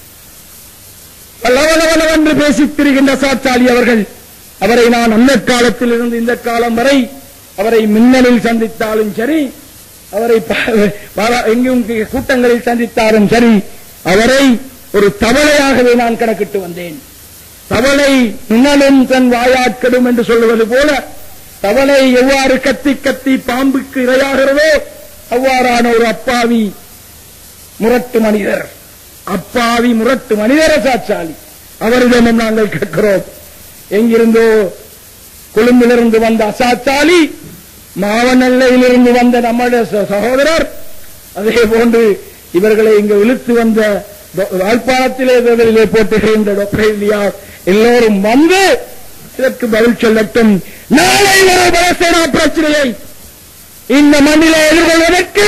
லவலவலவென்று பேசித் திரிகின்ற அசாத் சாலி அவர்கள் அவரை நான் அந்த காலத்தில் இருந்து இந்த காலம் வரை அவரை மின்னலில் சந்தித்தாலும் சரி அவரை ப- பல- எங்கும் கூட்டங்களில் சந்தித்தாலும் சரி அவரை ஒரு தவளையாகவே நான் கணக்கிட்டு வந்தேன் தவளை மின்னலும் தன் வாயாட்கடும் என்று சொல்லுவது போல தவளை எவ்வாறு கத்தி கத்தி பாம்புக்கு இரையாகிறதோ அவ்வாறான ஒரு அப்பாவி முரட்டு மனிதர் அப்பாவி முரட்டு மனிதர சாட்சாலி அவரிடமும் நாங்கள் கேட்கிறோம் எங்கிருந்தோ கொழும்பிலிருந்து வந்த அசாச்சாலி மாவனல்லையிலிருந்து வந்த நம்முடைய ச- சகோதரர் அதே போன்று இவர்களை இங்கு இழுத்து வந்த டொ- யாழ்ப்பாணத்திலே இவர்களிலே போட்டுகின்ற டாக்டர் இல்லையா எல்லோரும் வந்து இதற்கு பதில் சொல்லட்டும் நாளை ஒரு பலசேனா பிரச்சனையை இந்த மண்ணிலே எதிர்கொள்வதற்கு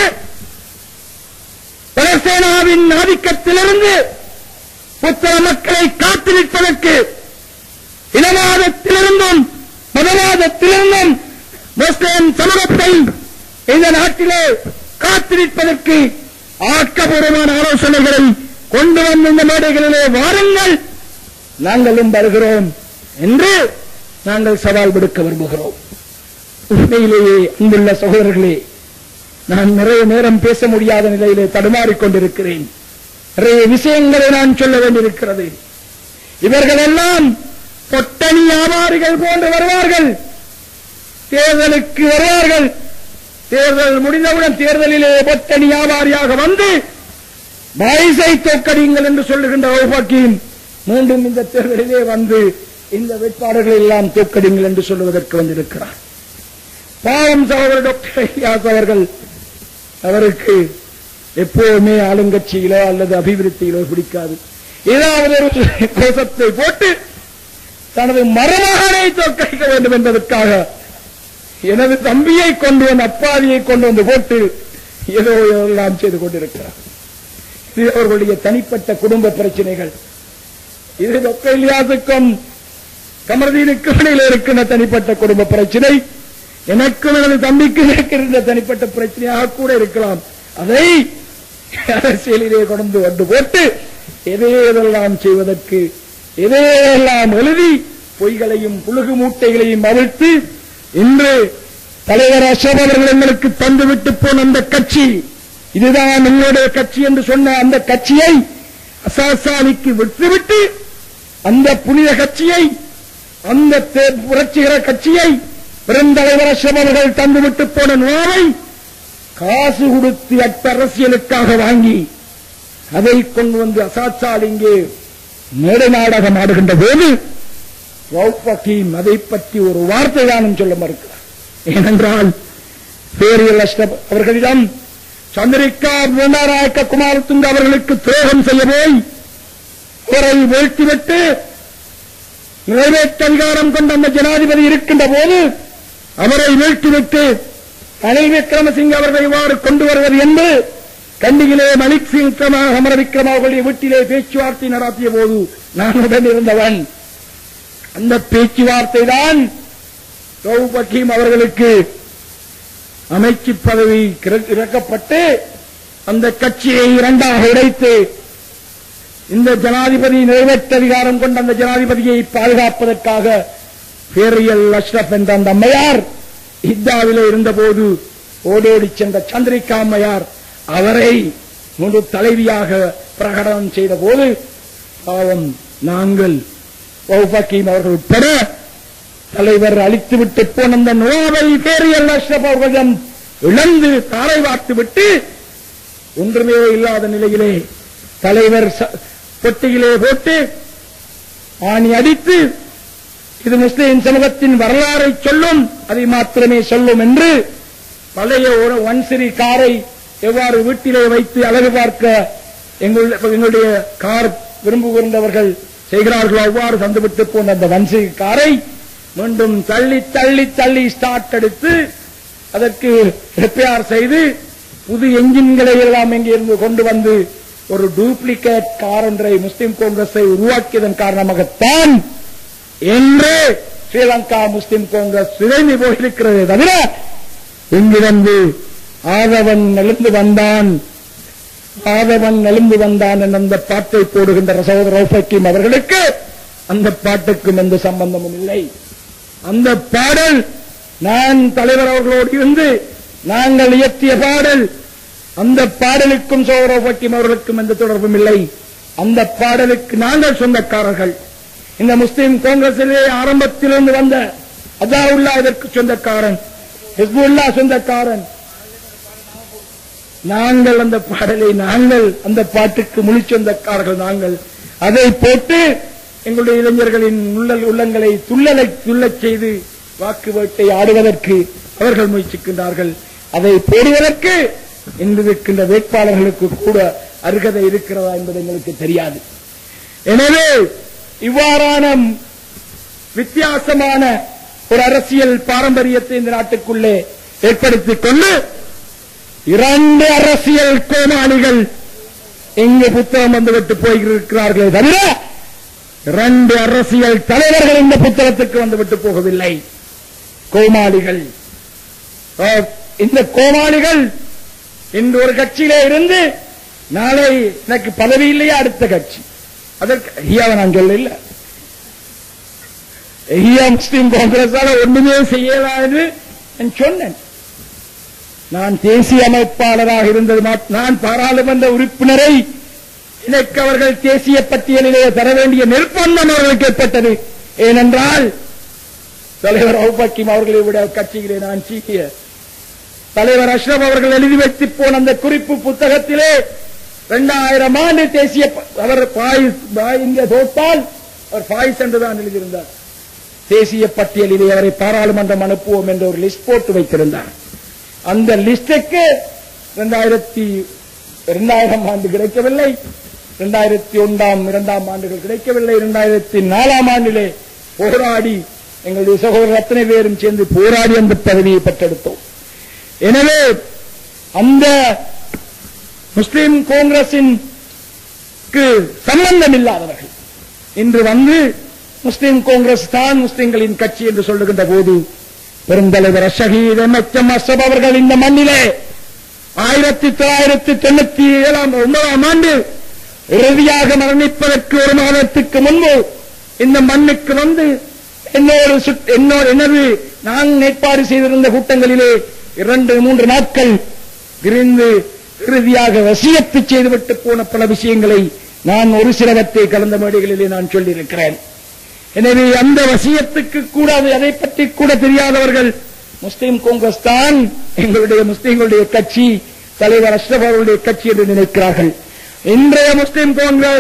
பலசேனாவின் ஆதிக்கத்திலிருந்து புத்தக மக்களை காத்து நிற்பதற்கு இனவாதத்திலிருந்தும் மதவாதத்திலிருந்தும் முஸ்லிம் சமூகத்தை இந்த நாட்டிலே காத்து நிற்பதற்கு ஆக்கப்பூர்வமான ஆலோசனைகளை கொண்டு வந்து இந்த மேடைகளிலே வாருங்கள் நாங்களும் வருகிறோம் என்று நாங்கள் சவால் விடுக்க விரும்புகிறோம் உண்மையிலேயே அன்புள்ள சகோதரர்களே நான் நிறைய நேரம் பேச முடியாத நிலையிலே தடுமாறிக் கொண்டிருக்கிறேன் நிறைய விஷயங்களை நான் சொல்ல வேண்டியிருக்கிறது இவர்கள் எல்லாம் பொட்டணி வியாபாரிகள் போன்று வருவார்கள் தேர்தலுக்கு வருவார்கள் தேர்தல் முடிந்தவுடன் தேர்தலிலே பொட்டணி வியாபாரியாக வந்து வயசை தோக்கடியுங்கள் என்று சொல்லுகின்ற உபாக்கியும் மீண்டும் இந்த தேர்தலிலே வந்து இந்த வேட்பாளர்களை எல்லாம் தோக்கடிங்கள் என்று சொல்லுவதற்கு வந்திருக்கிறார் பாவம் சகோதரர் டாக்டர் ஐயாஸ் அவர்கள் அவருக்கு எப்போதுமே ஆளுங்கட்சியிலோ அல்லது அபிவிருத்தியிலோ பிடிக்காது ஏதாவது ஒரு கோஷத்தை போட்டு தனது மருமகனை தோற்கடிக்க வேண்டும் என்பதற்காக எனது தம்பியை கொண்டு வந்து அப்பாவியை கொண்டு வந்து போட்டு ஏதோ எல்லாம் செய்து கொண்டிருக்கிறார் இது அவர்களுடைய தனிப்பட்ட குடும்ப பிரச்சனைகள் இது டாக்டர் இலியாசுக்கும் கமர்தீனுக்கும் இடையில இருக்கின்ற தனிப்பட்ட குடும்ப பிரச்சனை எனக்கும் எனது தம்பிக்கும் இருக்கின்ற தனிப்பட்ட பிரச்சனையாக கூட இருக்கலாம் அதை அரசியலிலே கொண்டு வந்து போட்டு எதையெல்லாம் செய்வதற்கு எதையெல்லாம் எழுதி பொய்களையும் புழுகு மூட்டைகளையும் அவிழ்த்து இன்று தலைவர் அசோக் அவர்கள் எங்களுக்கு தந்துவிட்டு போன அந்த கட்சி இதுதான் எங்களுடைய கட்சி என்று சொன்ன அந்த கட்சியை அசாசாலிக்கு விட்டுவிட்டு அந்த புனித கட்சியை அந்த தே- புரட்சிகர கட்சியை பெருந்தலைவர் அசோக் அவர்கள் தந்துவிட்டு போன நோவை காசு கொடுத்து அட்ட அரசியலுக்காக வாங்கி அதை கொண்டு வந்து அசாச்சால் இங்கே மேடை நாடகம் ஆடுகின்ற போது ரவுப் ஹக்கீம் அதை பற்றி ஒரு வார்த்தை தானும் சொல்ல மறுக்கிறார் ஏனென்றால் பேரியல் அஷ்ரப் அவர்களிடம் சந்திரிகா பூண்டாராயக்க குமாரத்துங்க அவர்களுக்கு துரோகம் செய்ய போய் அவரை வீழ்த்திவிட்டு நிறைவேற்ற அதிகாரம் கொண்ட அந்த ஜனாதிபதி இருக்கின்ற போது அவரை வீழ்த்திவிட்டு ரணில் விக்ரமசிங்க அவர்களை இவ்வாறு கொண்டு வருவது என்று கண்டியிலே மலிக் சிங் அமர விக்ரம அவர்களுடைய வீட்டிலே பேச்சுவார்த்தை நடத்திய போது நான் உடன் இருந்தவன் அந்த பேச்சுவார்த்தை தான் ரவுப் ஹக்கீம் அவர்களுக்கு அமைச்சு பதவி கிர- இறக்கப்பட்டு அந்த கட்சியை இரண்டாக உடைத்து இந்த ஜனாதிபதி நிறைவேற்ற அதிகாரம் கொண்ட அந்த ஜனாதிபதியை பாதுகாப்பதற்காக பேரியல் அஷ்ரப் என்ற அந்த அம்மையார் இத்தாவிலே இருந்தபோது ஓடோடி சென்ற சந்திரிகா அம்மையார் அவரை முழு தலைவியாக பிரகடனம் செய்த போது பாவம் நாங்கள் வௌபக்கீம் அவர்கள் உட்பட தலைவர் அழித்துவிட்டு போன அந்த நோவை பேரியல் அஷ்ரப் அவர்களிடம் இழந்து தாரை வார்த்துவிட்டு ஒன்றுமே இல்லாத நிலையிலே தலைவர் ச- பொட்டியிலே போட்டு ஆணி அடித்து இது முஸ்லிம் சமூகத்தின் வரலாறை சொல்லும் அதை மாத்திரமே சொல்லும் என்று பழைய ஒரு வன்சிரி காரை எவ்வாறு வீட்டிலே வைத்து அழகு பார்க்க எங்கள்- எங்களுடைய கார் விரும்புகின்றவர்கள் செய்கிறார்களோ அவ்வாறு தந்துவிட்டு போன அந்த வன்சிரி காரை மீண்டும் தள்ளி தள்ளி தள்ளி ஸ்டார்ட் எடுத்து அதற்கு ரிப்பேர் செய்து புது என்ஜின்களை எல்லாம் இங்கிருந்து கொண்டு வந்து ஒரு டூப்ளிகேட் கார் ஒன்றை முஸ்லிம் காங்கிரஸை உருவாக்கியதன் காரணமாகத்தான் என்று ஸ்ரீலங்கா முஸ்லிம் காங்கிரஸ் சிதைந்து போயிருக்கிறதே தவிர இங்கிருந்து ஆதவன் எழுந்து வந்தான் ஆதவன் எழுந்து வந்தான் என்ற அந்த பாட்டை போடுகின்ற சகோதர ரௌஃபக்கீம் அவர்களுக்கு அந்த பாட்டுக்கும் எந்த சம்பந்தமும் இல்லை அந்த பாடல் நான் தலைவர் அவர்களோடு இருந்து நாங்கள் இயற்றிய பாடல் அந்த பாடலுக்கும் சௌரவ பக்கிம் அவர்களுக்கும் எந்த தொடர்பும் இல்லை அந்த பாடலுக்கு நாங்கள் சொந்தக்காரர்கள் இந்த முஸ்லிம் காங்கிரசிலே ஆரம்பத்திலிருந்து வந்த அதாவுல்லா இதற்கு சொந்தக்காரன் ஹிஸ்புல்லா சொந்தக்காரன் நாங்கள் அந்த பாடலை நாங்கள் அந்த பாட்டுக்கு முழு சொந்தக்காரர்கள் நாங்கள் அதை போட்டு எங்களுடைய இளைஞர்களின் உள்ளல் உள்ளங்களை துள்ளலை துள்ளச் செய்து வாக்கு வேட்டை ஆடுவதற்கு அவர்கள் முயற்சிக்கின்றார்கள் அதை போடுவதற்கு இன்று இருக்கின்ற வேட்பாளர்களுக்கு கூட அருகதை இருக்கிறதா என்பது எங்களுக்கு தெரியாது எனவே இவ்வாறான வித்தியாசமான ஒரு அரசியல் பாரம்பரியத்தை இந்த நாட்டுக்குள்ளே ஏற்படுத்திக் கொண்டு இரண்டு அரசியல் கோமாளிகள் இங்கு புத்தகம் வந்துவிட்டு போயிருக்கிறார்களே தவிர இரண்டு அரசியல் தலைவர்கள் இந்த புத்தகத்துக்கு வந்துவிட்டு போகவில்லை கோமாளிகள் அஹ், இந்த கோமாளிகள் இன்று ஒரு கட்சியிலே இருந்து நாளை எனக்கு பதவி இல்லையா அடுத்த கட்சி அதற்கு ஐயாவை நான் சொல்லல ஐயா முஸ்லிம் காங்கிரஸால ஒண்ணுமே செய்யலாது நான் சொன்னேன் நான் தேசிய அமைப்பாளராக இருந்தது மாத்- நான் பாராளுமன்ற உறுப்பினரை எனக்கு அவர்கள் தேசிய பட்டியலிலே தர வேண்டிய நிர்பந்தம் அவர்களுக்கு ஏற்பட்டது ஏனென்றால் தலைவர் அவுபக்கிம் அவர்களை விட கட்சியிலே நான் சீக்கிய தலைவர் அஷ்ரப் அவர்கள் எழுதி வைத்து போன அந்த குறிப்பு புத்தகத்திலே இரண்டாயிரம் ஆண்டு தேசிய ப- அவர் பாயிஸ் பாய் இங்கே தோட்டால் அவர் பாயிஸ் என்றுதான் எழுதியிருந்தார் தேசிய பட்டியலிலே அவரை பாராளுமன்றம் அனுப்புவோம் என்ற ஒரு லிஸ்ட் போட்டு வைத்திருந்தார் அந்த லிஸ்டுக்கு இரண்டாயிரத்தி இரண்டாயிரம் ஆண்டு கிடைக்கவில்லை இரண்டாயிரத்தி ஒன்றாம் இரண்டாம் ஆண்டுகள் கிடைக்கவில்லை இரண்டாயிரத்தி நாலாம் ஆண்டிலே போராடி எங்களுடைய சகோதரர் அத்தனை பேரும் சேர்ந்து போராடி அந்த பதவியை பெற்றெடுத்தோம் எனவே அந்த முஸ்லிம் காங்கிரசின் சம்பந்தம் இல்லாதவர்கள் இன்று வந்து முஸ்லிம் காங்கிரஸ் தான் முஸ்லிம்களின் கட்சி என்று சொல்லுகின்ற போது பெருந்தலைவர் ஷஹீத் எம் எச் எம் அஸ்ரப் அவர்கள் இந்த மண்ணிலே ஆயிரத்தி தொள்ளாயிரத்தி தொண்ணூத்தி ஏழாம் ஒன்பதாம் ஆண்டு இறுதியாக மரணிப்பதற்கு ஒரு மாதத்துக்கு முன்பு இந்த மண்ணுக்கு வந்து என்னோடு சுட்- என்னோடு எனது நான் ஏற்பாடு செய்திருந்த கூட்டங்களிலே இரண்டு மூன்று நாட்கள் விரிந்து இறுதியாக வசியத்து செய்துவிட்டு போன பல விஷயங்களை நான் ஒரு சிலவற்றை கலந்த மேடைகளிலே நான் சொல்லியிருக்கிறேன் எனவே அந்த வசியத்துக்கு கூட அது அதை பற்றி கூட தெரியாதவர்கள் முஸ்லிம் காங்கிரஸ் தான் எங்களுடைய முஸ்லிம்களுடைய கட்சி தலைவர் அஷ்ரப் அவர்களுடைய கட்சி என்று நினைக்கிறார்கள் இன்றைய முஸ்லிம் காங்கிரஸ்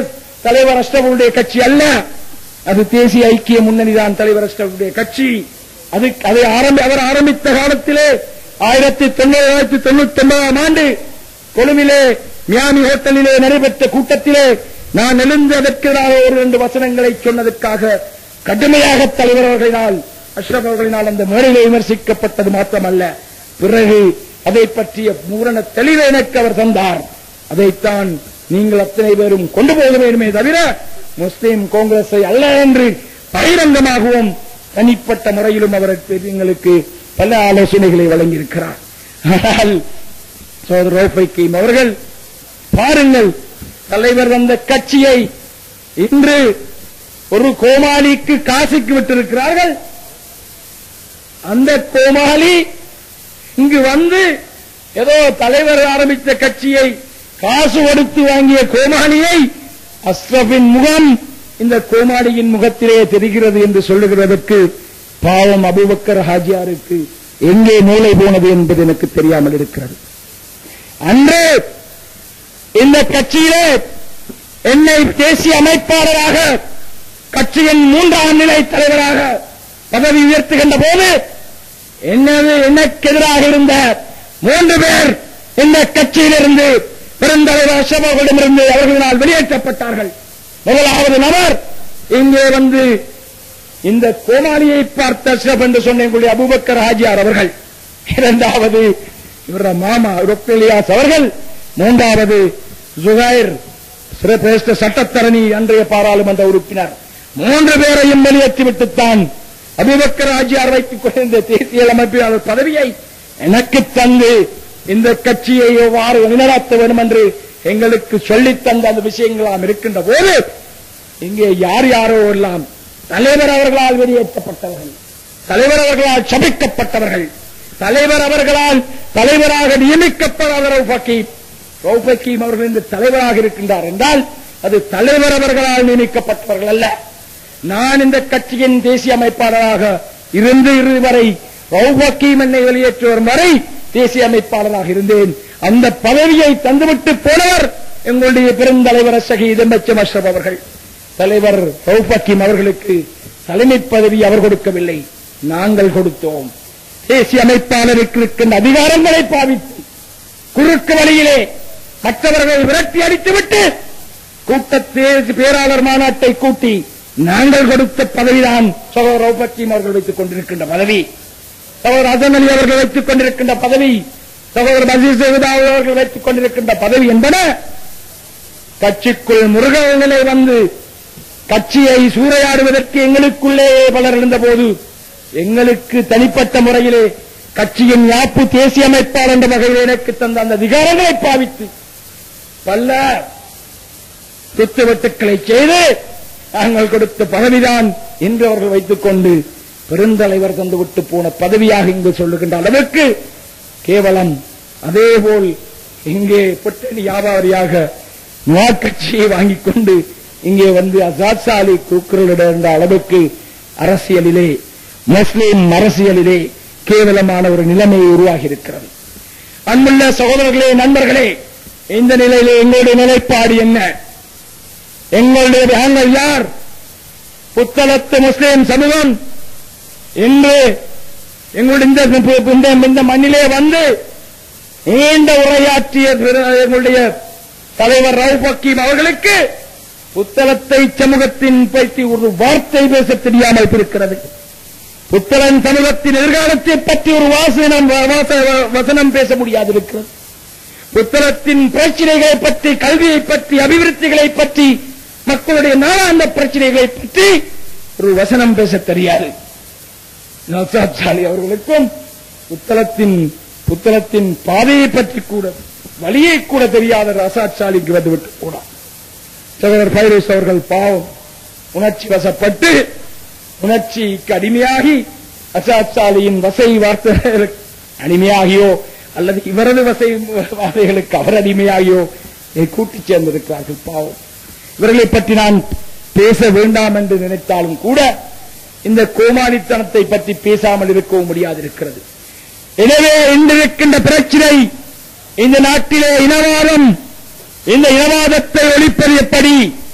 தலைவர் அஷ்டபுடைய கட்சி அல்ல அது தேசிய ஐக்கிய முன்னணி தான் தலைவர் அஷ்டபுடைய கட்சி அது அதை ஆரம்பி அவர் ஆரம்பித்த காலத்திலே ஆயிரத்தி தொள்ளாயிரத்தி தொண்ணூத்தி ஒன்பதாம் ஆண்டு கொழும்பிலே மியாமி ஹோட்டலிலே நடைபெற்ற கூட்டத்திலே நான் எழுந்து அதற்கு எதிராக ஒரு இரண்டு வசனங்களை சொன்னதற்காக கடுமையாக தலைவர் அவர்களினால் அஷ்ரப் அவர்களினால் அந்த மேடையிலே விமர்சிக்கப்பட்டது மாத்திரமல்ல பிறகு அதை பற்றிய பூரண தெளிவை எனக்கு அவர் தந்தார் அதைத்தான் நீங்கள் அத்தனை பேரும் கொண்டு போக வேண்டுமே தவிர முஸ்லிம் காங்கிரஸை அல்ல என்று பகிரங்கமாகவும் தனிப்பட்ட முறையிலும் அவர் எங்களுக்கு பல ஆலோசனைகளை வழங்கியிருக்கிறார் ஆனால் சோதர் ரோஃபைக்கீம் அவர்கள் பாருங்கள் தலைவர் வந்த கட்சியை இன்று ஒரு கோமாளிக்கு காசிக்கு விட்டிருக்கிறார்கள் அந்த கோமாளி இங்கு வந்து ஏதோ தலைவர் ஆரம்பித்த கட்சியை காசு கொடுத்து வாங்கிய கோமாளியை அஸ்ரபின் முகம் இந்த கோமாளியின் முகத்திலே தெரிகிறது என்று சொல்லுகிறதற்கு பாவம் அபுபக்கர் ஹாஜியாருக்கு எங்கே மூளை போனது என்பது எனக்கு தெரியாமல் இருக்கிறது அன்று இந்த கட்சியிலே என்னை தேசிய அமைப்பாளராக கட்சியின் மூன்றாம் நிலை தலைவராக பதவி உயர்த்துகின்ற போது என்னது எனக்கு எதிராக இருந்த மூன்று பேர் இந்த கட்சியிலிருந்து பெருந்தலைவர் அசோகரிடமிருந்து அவர்களினால் வெளியேற்றப்பட்டார்கள் முதலாவது நபர் இங்கே வந்து இந்த கோமாளியை பார்த்த அஷ்ரப் என்று சொன்ன எங்களுடைய அபுபக்கர் ஹாஜியார் அவர்கள் இரண்டாவது இவர மாமா ருக்லியாஸ் அவர்கள் மூன்றாவது ஜுகைர் சிறப்பிரேஷ்ட சட்டத்தரணி அன்றைய பாராளுமன்ற உறுப்பினர் மூன்று பேரையும் வெளியேற்றிவிட்டுத்தான் அபிபக்கர் ஆஜியார் வைத்துக் கொண்டிருந்த தேசிய அமைப்பாளர் பதவியை எனக்கு தந்து இந்த கட்சியை எவ்வாறு வழிநடத்த வேண்டும் என்று எங்களுக்கு சொல்லித் தந்த அந்த விஷயங்களாம் இருக்கின்ற போது இங்கே யார் யாரோ எல்லாம் தலைவர் அவர்களால் வெளியேற்றப்பட்டவர்கள் தலைவர் அவர்களால் சபிக்கப்பட்டவர்கள் தலைவர் அவர்களால் தலைவராக நியமிக்கப்படாத ரவுபக்கீம் ரவுபக்கீம் அவர்கள் இந்த தலைவராக இருக்கின்றார் என்றால் அது தலைவர் அவர்களால் நியமிக்கப்பட்டவர்கள் அல்ல நான் இந்த கட்சியின் தேசிய அமைப்பாளராக இருந்து இறுதி வரை ரவுபக்கீம் என்னை வெளியேற்றி வரும் வரை தேசிய அமைப்பாளராக இருந்தேன் அந்த பதவியை தந்துவிட்டு போனவர் எங்களுடைய பெருந்தலைவர் ஷஹீத் எம்எச்எம் அஷ்ரப் அவர்கள் தலைவர் ரவுபக்கீம் அவர்களுக்கு தலைமை பதவி அவர் கொடுக்கவில்லை நாங்கள் கொடுத்தோம் தேசிய அமைப்பாளருக்கு இருக்கின்ற அதிகாரங்களை பாவித்து குறுக்கு வழியிலே மற்றவர்கள் விரட்டி அடித்துவிட்டு கூட்டத்தே பேராளர் மாநாட்டை கூட்டி நாங்கள் கொடுத்த பதவிதான் சகோதர ரவுபக்கீம் அவர்கள் வைத்துக் கொண்டிருக்கின்ற பதவி சகோதரர் அசன் அலி அவர்கள் வைத்துக் கொண்டிருக்கின்ற பதவி சகோதரர் பசீர் சைதா அவர்கள் வைத்துக் கொண்டிருக்கின்ற பதவி என்பன கட்சிக்குள் முருகல் நிலை வந்து கட்சியை சூறையாடுவதற்கு எங்களுக்குள்ளே பலர் இருந்தபோது எங்களுக்கு தனிப்பட்ட முறையிலே கட்சியின் யாப்பு தேசிய அமைப்பாளர் என்ற வகையில் எனக்கு தந்த அந்த அதிகாரங்களை பாவித்து பல குத்துவெட்டுக்களை செய்து நாங்கள் கொடுத்த பதவிதான் என்று அவர்கள் வைத்துக் கொண்டு பெருந்தலைவர் தந்து விட்டு போன பதவியாக இங்கு சொல்லுகின்ற அளவுக்கு கேவலம் அதேபோல் இங்கே பொட்டணி வியாபாரியாக கட்சியை வாங்கிக் கொண்டு இங்கே வந்து அசாத் சாலி குக்கர்களிட இருந்த அளவுக்கு அரசியலிலே முஸ்லிம் அரசியலிலே கேவலமான ஒரு நிலைமை உருவாகி இருக்கிறது அன்புள்ள சகோதரர்களே நண்பர்களே இந்த நிலையிலே எங்களுடைய நிலைப்பாடு என்ன எங்களுடைய நாங்கள் யார் புத்தளத்து முஸ்லிம் சமூகம் இன்று எங்களுடைய இந்த- இந்த- இந்த மண்ணிலே வந்து நீண்ட உரையாற்றிய திரு- எங்களுடைய தலைவர் ரவுப் ஹக்கீம் அவர்களுக்கு புத்தளத்தை சமூகத்தின் பற்றி ஒரு வார்த்தை பேச தெரியாமல் இருக்கிறது புத்தளன் சமூகத்தின் எதிர்காலத்தை பற்றி ஒரு வாசனம் வாச- வசனம் பேச முடியாது இருக்கிறது புத்தளத்தின் பிரச்சனைகளை பற்றி கல்வியை பற்றி அபிவிருத்திகளை பற்றி மக்களுடைய நாளாந்த பிரச்சனைகளை பற்றி ஒரு வசனம் பேச தெரியாது நௌசாத் சாலி அவர்களுக்கும் புத்தளத்தின் புத்தளத்தின் பாதையை பற்றி கூட வழியை கூட தெரியாத ரசாத் சாலிக்கு வந்துவிட்டு போனார் சகோதரர் பைரஸ் அவர்கள் பாவம் உணர்ச்சி வசப்பட்டு உணர்ச்சிக்கு அடிமையாகி அசாத் சாலியின் வசை வார்த்தைகளுக்கு அடிமையாகியோ அல்லது இவரது வசை வார்த்தைகளுக்கு அவர் அடிமையாகியோ இதை கூட்டிச் சேர்ந்திருக்கிறார்கள் பாவம் இவர்களை பற்றி நான் பேச வேண்டாம் என்று நினைத்தாலும் கூட இந்த கோமாளித்தனத்தை பற்றி பேசாமல் இருக்கவும் முடியாது இருக்கிறது எனவே இன்று இருக்கின்ற பிரச்சனை இந்த நாட்டிலே இனவாதம் இந்த இனவாதத்தை ஒழிப்பது எப்படி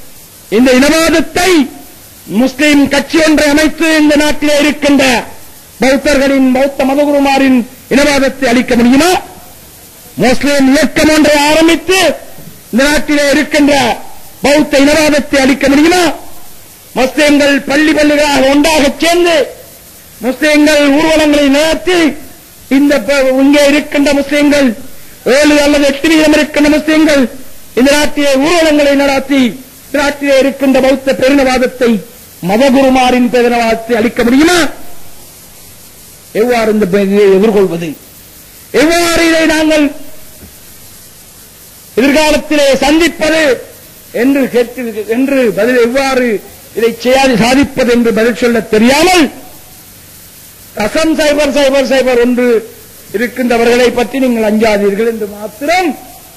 இந்த இனவாதத்தை முஸ்லிம் கட்சி ஒன்றை அமைத்து இந்த நாட்டிலே இருக்கின்ற பௌத்தர்களின் பௌத்த மதகுருமாரின் இனவாதத்தை அளிக்க முடியுமா முஸ்லிம் இயக்கம் ஒன்றை ஆரம்பித்து இந்த நாட்டிலே இருக்கின்ற பௌத்த இனவாதத்தை அளிக்க முடியுமா முஸ்லிம்கள் பள்ளி பள்ளிகளாக ஒன்றாக சேர்ந்து முஸ்லிம்கள் ஊர்வலங்களை நடத்தி இந்த ப- இங்கே இருக்கின்ற முஸ்லிம்கள் ஏழு அல்லது எட்டு வீதம் இருக்கின்ற முஸ்லிம்கள் இந்த நாட்டிலே ஊர்வலங்களை நடத்தி இந்த நாட்டிலே இருக்கின்ற பௌத்த பெருநவாதத்தை மதகுருமாரின் பெருநவாதத்தை அளிக்க முடியுமா எவ்வாறு இந்த பெ- இதை எதிர்கொள்வது எவ்வாறு இதை நாங்கள் எதிர்காலத்திலே சந்திப்பது என்று கேட்டு என்று பதில் எவ்வாறு இதை செய்யாது சாதிப்பது என்று பதில் சொல்ல தெரியாமல் அசம் சைபர் சைபர் சைபர் ஒன்று இருக்கின்றவர்களை பற்றி நீங்கள் அஞ்சாதீர்கள் என்று மாத்திரம்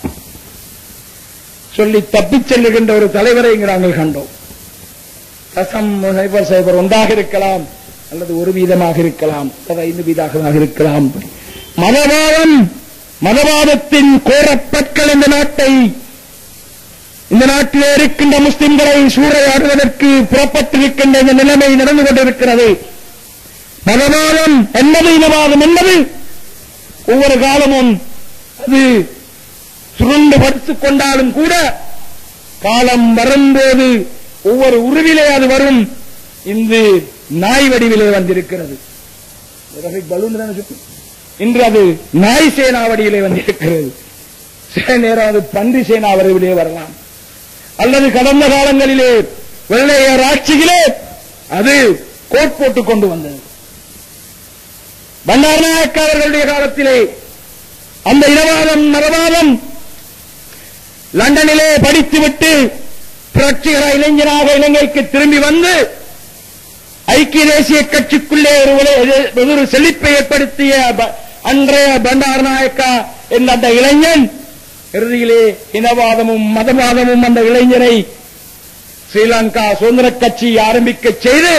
சொல்லி தப்பிச் செல்லுகின்ற ஒரு தலைவரை இங்கு நாங்கள் கண்டோம் அசம் சைபர் சைபர் ஒன்றாக இருக்கலாம் அல்லது ஒரு வீதமாக இருக்கலாம் அல்லது ஐந்து வீதமாக இருக்கலாம் மதவாதம் மதவாதத்தின் கோரப்பற்கள் இந்த நாட்டை இந்த நாட்டிலே இருக்கின்ற முஸ்லிம்களை சூறையாடுவதற்கு புறப்பட்டிருக்கின்ற இந்த நிலைமை நடந்து கொண்டிருக்கிறது மதவாதம் என்பது இனவாதம் என்பது ஒவ்வொரு காலமும் அது சுருண்டு படுத்துக் கொண்டாலும் கூட காலம் வரும்போது ஒவ்வொரு உருவிலே அது வரும் இந்த நாய் வடிவிலே வந்திருக்கிறது ரஃபீக் பலூன் தானே சொன்னேன். இன்று அது நாய் சேனா வடிவிலே வந்திருக்கிறது சில நேரம் அது பன்றி சேனா வடிவிலே வரலாம் அல்லது கடந்த காலங்களிலே வெள்ளையர் ஆட்சியிலே அது கோட் போட்டுக் கொண்டு வந்தது பண்டாரநாயக்க அவர்களுடைய காலத்திலே அந்த இனவாதம் மதவாதம் லண்டனிலே படித்துவிட்டு புரட்சிகர இளைஞனாக இலங்கைக்கு திரும்பி வந்து ஐக்கிய தேசிய கட்சிக்குள்ளே ஒரு விளை- ஒரு செழிப்பை ஏற்படுத்திய ப- அன்றைய பண்டாரநாயக்கா என்ற அந்த இளைஞன் இறுதியிலே இனவாதமும் மதவாதமும் அந்த இளைஞனை ஸ்ரீலங்கா சுதந்திர கட்சி ஆரம்பிக்க செய்து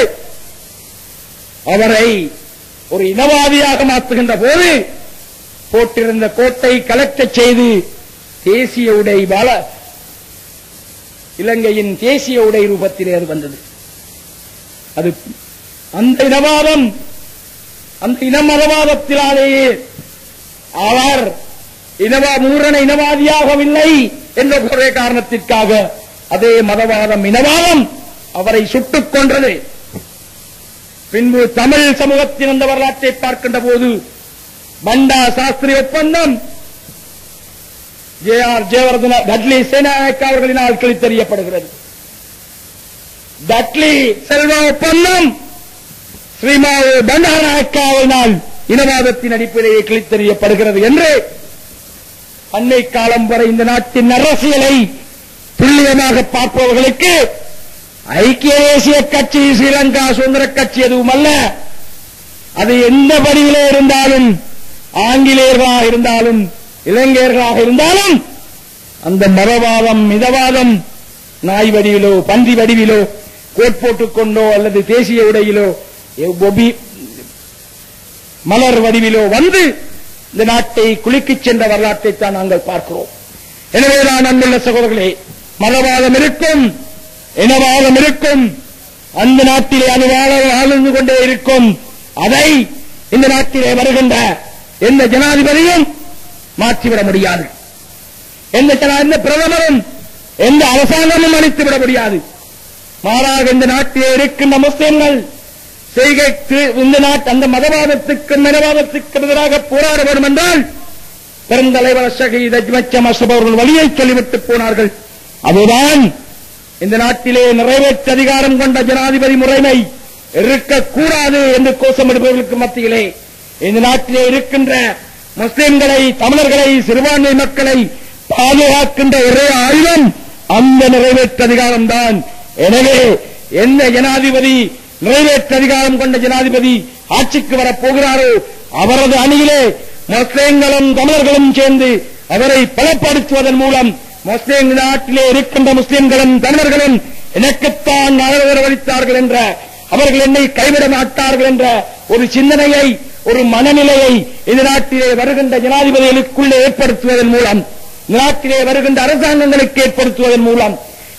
அவரை ஒரு இனவாதியாக மாற்றுகின்ற போது போட்டிருந்த கோட்டை கலெக்டர் செய்து தேசிய உடை பால இலங்கையின் தேசிய உடை ரூபத்திலே அது வந்தது அது அந்த இனவாதம் அந்த இனமதவாதத்தினாலேயே அவர் இனவா மூரண இனவாதியாகவில்லை என்ற ஒரே காரணத்திற்காக அதே மதவாதம் இனவாதம் அவரை சுட்டுக் கொன்றது பின்பு தமிழ் சமூகத்தின் அந்த வரலாற்றை பார்க்கின்ற போது பண்டா சாஸ்திரி ஒப்பந்தம் ஜே ஆர் ஜெயவர்தன டட்லி சேனாயக் அவர்களினால் கிழித்தறியப்படுகிறது டட்லி செல்வா ஒப்பந்தம் ஸ்ரீமாவு பண்டாரநாயக்காவினால் இனவாதத்தின் அடிப்படையே கிழித்தறியப்படுகிறது என்று அன்னை காலம் வரை இந்த நாட்டின் அரசியலை துல்லியமாக பார்ப்பவர்களுக்கு ஐக்கிய தேசிய கட்சி ஸ்ரீலங்கா சுதந்திர கட்சி எதுவும் அல்ல அது எந்த வழியிலே இருந்தாலும் ஆங்கிலேயர்களாக இருந்தாலும் இளைஞர்களாக இருந்தாலும் அந்த மதவாதம் மிதவாதம் நாய் வடிவிலோ பன்றி வடிவிலோ கோட் போட்டுக் கொண்டோ அல்லது தேசிய உடையிலோ ஒபி மலர் வடிவிலோ வந்து இந்த நாட்டை குலுக்கிச் சென்ற வரலாற்றை தான் நாங்கள் பார்க்கிறோம் எனவே நான் அன்புள்ள சகோதரர்களே மதவாதம் இருக்கும் இனவாதம் இருக்கும் அந்த நாட்டிலே அது வாழ வாழ்ந்து கொண்டே இருக்கும் அதை இந்த நாட்டிலே வருகின்ற எந்த ஜனாதிபதியும் மாற்றிவிட முடியாது எந்த ஜனா- எந்த பிரதமரும் எந்த அரசாங்கமும் அளித்துவிட முடியாது மாறாக இந்த நாட்டிலே இருக்கின்ற முஸ்லிம்கள் செய்கைக்கு இந்த நாட்டு அந்த மதவாதத்துக்கு மனவாதத்துக்கு எதிராக போராட வேண்டும் என்றால் பெருந்தலைவர் ஷஹீத் அஜ்மச்சம் அசப் அவர்கள் வழியை சொல்லிவிட்டு போனார்கள் அதுதான் இந்த நாட்டிலே நிறைவேற்ற அதிகாரம் கொண்ட ஜனாதிபதி முறைமை இருக்கக்கூடாது என்று கோஷமிடுபவர்களுக்கு மத்தியிலே இந்த நாட்டிலே இருக்கின்ற முஸ்லிம்களை தமிழர்களை சிறுபான்மை மக்களை பாதுகாக்கின்ற ஒரே ஆயுதம் அந்த நிறைவேற்ற அதிகாரம்தான் எனவே எந்த ஜனாதிபதி நிறைவேற்ற அதிகாரம் கொண்ட ஜனாதிபதி ஆட்சிக்கு வரப் போகிறாரோ அவரது அணியிலே முஸ்லிம்களும் தமிழர்களும் சேர்ந்து அவரை பலப்படுத்துவதன் மூலம் முஸ்லிம் நாட்டிலே இருக்கின்ற முஸ்லிம்களும் தமிழர்களும் எனக்குத்தான் ஆதரவளித்தார்கள் என்ற அவர்கள் என்னை கைவிட மாட்டார்கள் என்ற ஒரு சிந்தனையை ஒரு மனநிலையை இந்த நாட்டிலே வருகின்ற ஜனாதிபதிகளுக்குள்ளே ஏற்படுத்துவதன் மூலம் இந்த நாட்டிலே வருகின்ற அரசாங்கங்களுக்கு ஏற்படுத்துவதன் மூலம்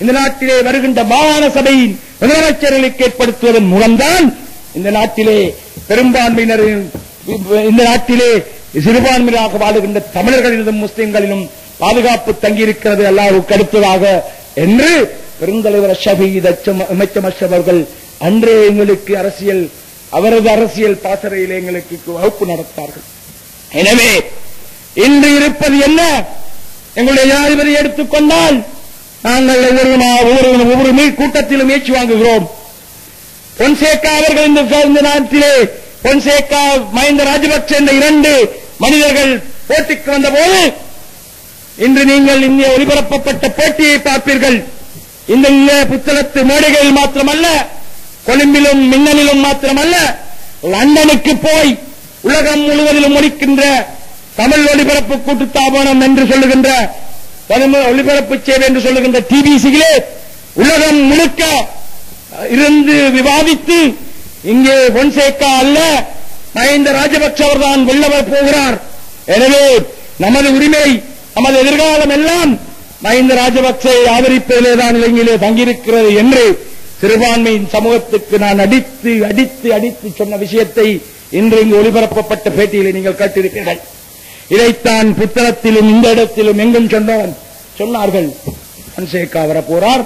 இந்த நாட்டிலே வருகின்ற மாகாண சபையின் முதலமைச்சர்களுக்கு ஏற்படுத்துவதன் மூலம்தான் இந்த நாட்டிலே பெரும்பான்மையினரின் இந்த நாட்டிலே சிறுபான்மையாக வாழுகின்ற தமிழர்களிலும் முஸ்லிம்களிலும் பாதுகாப்பு தங்கியிருக்கிறது அல்லாஹ்வுக்கு அடுத்ததாக என்று பெருந்தலைவர் ஷபீத் அமைச்சம் அவர்கள் அன்றே எங்களுக்கு அரசியல் அவரது அரசியல் பாசறையில் எங்களுக்கு வகுப்பு நடத்தார்கள் எனவே இன்று இருப்பது என்ன எங்களுடைய ஜனாதிபதி எடுத்துக்கொண்டால் நாங்கள் ஒவ்வொரு நா- ஒவ்வொரு ஒவ்வொரு மீ- கூட்டத்திலும் ஏச்சு வாங்குகிறோம் பொன்சேகா அவர்கள் இந்த இந்த நாட்டிலே பொன்சேகா மஹிந்த ராஜபக்சே என்ற இரண்டு மனிதர்கள் போட்டிக்கு வந்தபோது இன்று நீங்கள் இங்கே ஒளிபரப்பப்பட்ட போட்டியை பார்ப்பீர்கள் இந்த இங்கே புத்தகத்து மேடைகளில் மாத்திரமல்ல கொழும்பிலும் மின்னலிலும் மாத்திரமல்ல லண்டனுக்கு போய் உலகம் முழுவதிலும் ஒலிக்கின்ற தமிழ் ஒளிபரப்பு கூட்டுத்தாபனம் என்று சொல்லுகின்ற தமிழ் ஒளிபரப்பு சேவை என்று சொல்லுகின்ற டிபிசிகளே உலகம் முழுக்க இருந்து விவாதித்து இங்கே பொன்சேகா அல்ல மஹிந்த ராஜபக்ஷ அவர்தான் வெல்லவர் போகிறார் எனவே நமது உரிமை நமது எதிர்காலம் எல்லாம் மஹிந்த ராஜபக்சை ஆதரிப்பதிலே தான் இலங்கையிலே தங்கியிருக்கிறது என்று சிறுபான்மையின் சமூகத்துக்கு நான் அடித்து அடித்து அடித்து சொன்ன விஷயத்தை இன்று இங்கு ஒளிபரப்பப்பட்ட பேட்டியிலே நீங்கள் கேட்டிருக்கிறீர்கள் இதைத்தான் புத்தகத்திலும் இந்த இடத்திலும் எங்கும் சொன்னவன் சொன்னார்கள் பொன்சேகா வரப்போறார்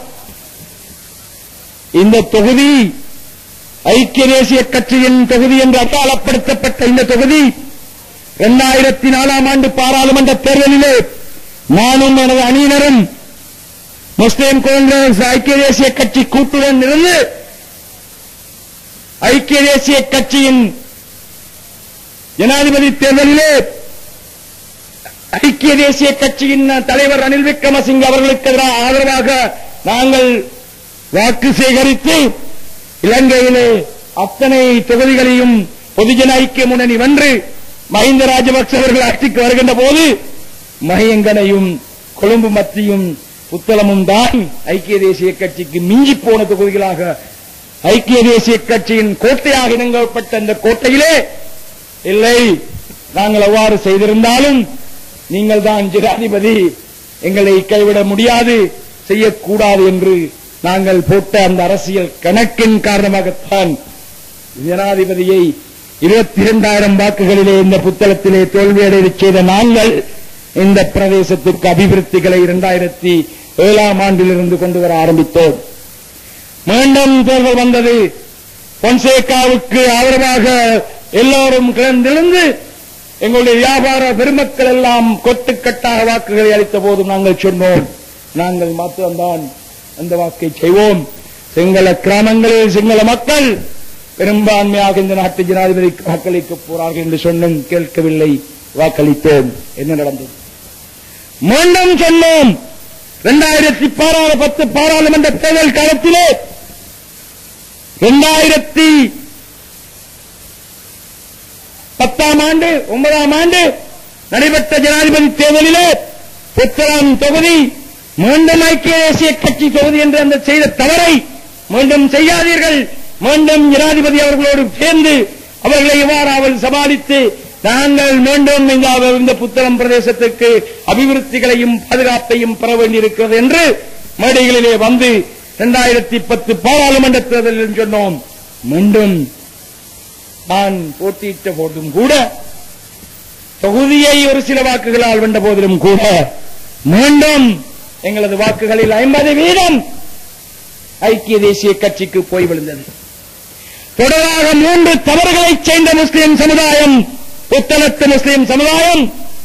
இந்த தொகுதி ஐக்கிய தேசிய கட்சியின் தொகுதி என்று அட்டாளப்படுத்தப்பட்ட இந்த தொகுதி இரண்டாயிரத்தி நாலாம் ஆண்டு பாராளுமன்ற தேர்தலிலே நானும் எனது அணியினரும் முஸ்லிம் காங்கிரஸ் ஐக்கிய தேசிய கட்சி கூட்டுடன் இருந்து ஐக்கிய தேசிய கட்சியின் ஜனாதிபதி தேர்தலிலே ஐக்கிய தேசிய கட்சியின் தலைவர் ரணில் விக்ரமசிங்க அவர்களுக்கு எதிராக ஆதரவாக நாங்கள் வாக்கு சேகரித்து இலங்கையிலே அத்தனை தொகுதிகளையும் பொதுஜன ஐக்கிய முன்னணி வென்று மஹிந்த ராஜபக்ச அவர்கள் ஆட்சிக்கு வருகின்ற போது மகியங்கனையும் கொழும்பு மத்தியும் புத்தளமும் தான் ஐக்கிய தேசிய கட்சிக்கு மிஞ்சி போன தொகுதிகளாக ஐக்கிய தேசிய கட்சியின் கோட்டையாக இணங்கப்பட்ட அந்த கோட்டையிலே இல்லை நாங்கள் அவ்வாறு செய்திருந்தாலும் நீங்கள் தான் ஜனாதிபதி எங்களை கைவிட முடியாது செய்யக்கூடாது என்று நாங்கள் போட்ட அந்த அரசியல் கணக்கின் காரணமாகத்தான் ஜனாதிபதியை இருபத்தி இரண்டாயிரம் வாக்குகளிலே இந்த புத்தகத்திலே தோல்வியடையச் செய்த நாங்கள் இந்த பிரதேசத்திற்கு அபிவிருத்திகளை இரண்டாயிரத்தி ஏழாம் ஆண்டிலிருந்து கொண்டு வர ஆரம்பித்தோம் மீண்டும் தேர்தல் வந்தது பொன்சேகாவுக்கு ஆதரவாக எல்லோரும் கிளர்ந்தெழுந்து எங்களுடைய வியாபார பெருமக்கள் எல்லாம் கொட்டுக்கட்டாக வாக்குகளை அளித்த போதும் நாங்கள் சொன்னோம் நாங்கள் மாத்திரம்தான் அந்த வாக்கை செய்வோம் சிங்கள கிராமங்களில் சிங்கள மக்கள் பெரும்பான்மையாக இந்த நாட்டு ஜனாதிபதி வாக்களிக்க போறார்கள் என்று சொன்னும் கேட்கவில்லை வாக்களித்தோம் என்ன நடந்தது மீண்டும் சொன்னோம் இரண்டாயிரத்தி பாராள பத்து பாராளுமன்ற தேர்தல் காலத்திலே இரண்டாயிரத்தி பத்தாம் ஆண்டு ஒன்பதாம் ஆண்டு நடைபெற்ற ஜனாதிபதி தேர்தலிலே புத்தளம் தொகுதி மீண்டும் ஐக்கிய தேசிய கட்சி தொகுதி என்று அந்த செய்த தவறை மீண்டும் செய்யாதீர்கள் மீண்டும் ஜனாதிபதி அவர்களோடு சேர்ந்து அவர்களை எவ்வாறு அவள் சமாளித்து நாங்கள் மீண்டும் இந்த இந்த புத்தளம் பிரதேசத்துக்கு அபிவிருத்திகளையும் பாதுகாப்பையும் பெற வேண்டியிருக்கிறது என்று மேடைகளிலே வந்து இரண்டாயிரத்தி பத்து பாராளுமன்ற தேர்தலில் சொன்னோம் மீண்டும் நான் போட்டியிட்ட போதும் கூட தொகுதியை ஒரு சில வாக்குகளால் வென்ற போதிலும் கூட மீண்டும் எங்களது வாக்குகளில் ஐம்பது வீதம் ஐக்கிய தேசிய கட்சிக்கு போய் விழுந்தது தொடராக மூன்று தவறுகளை செய்த முஸ்லிம் சமுதாயம் புத்தளத்து முஸ்லிம் சமுதாயம்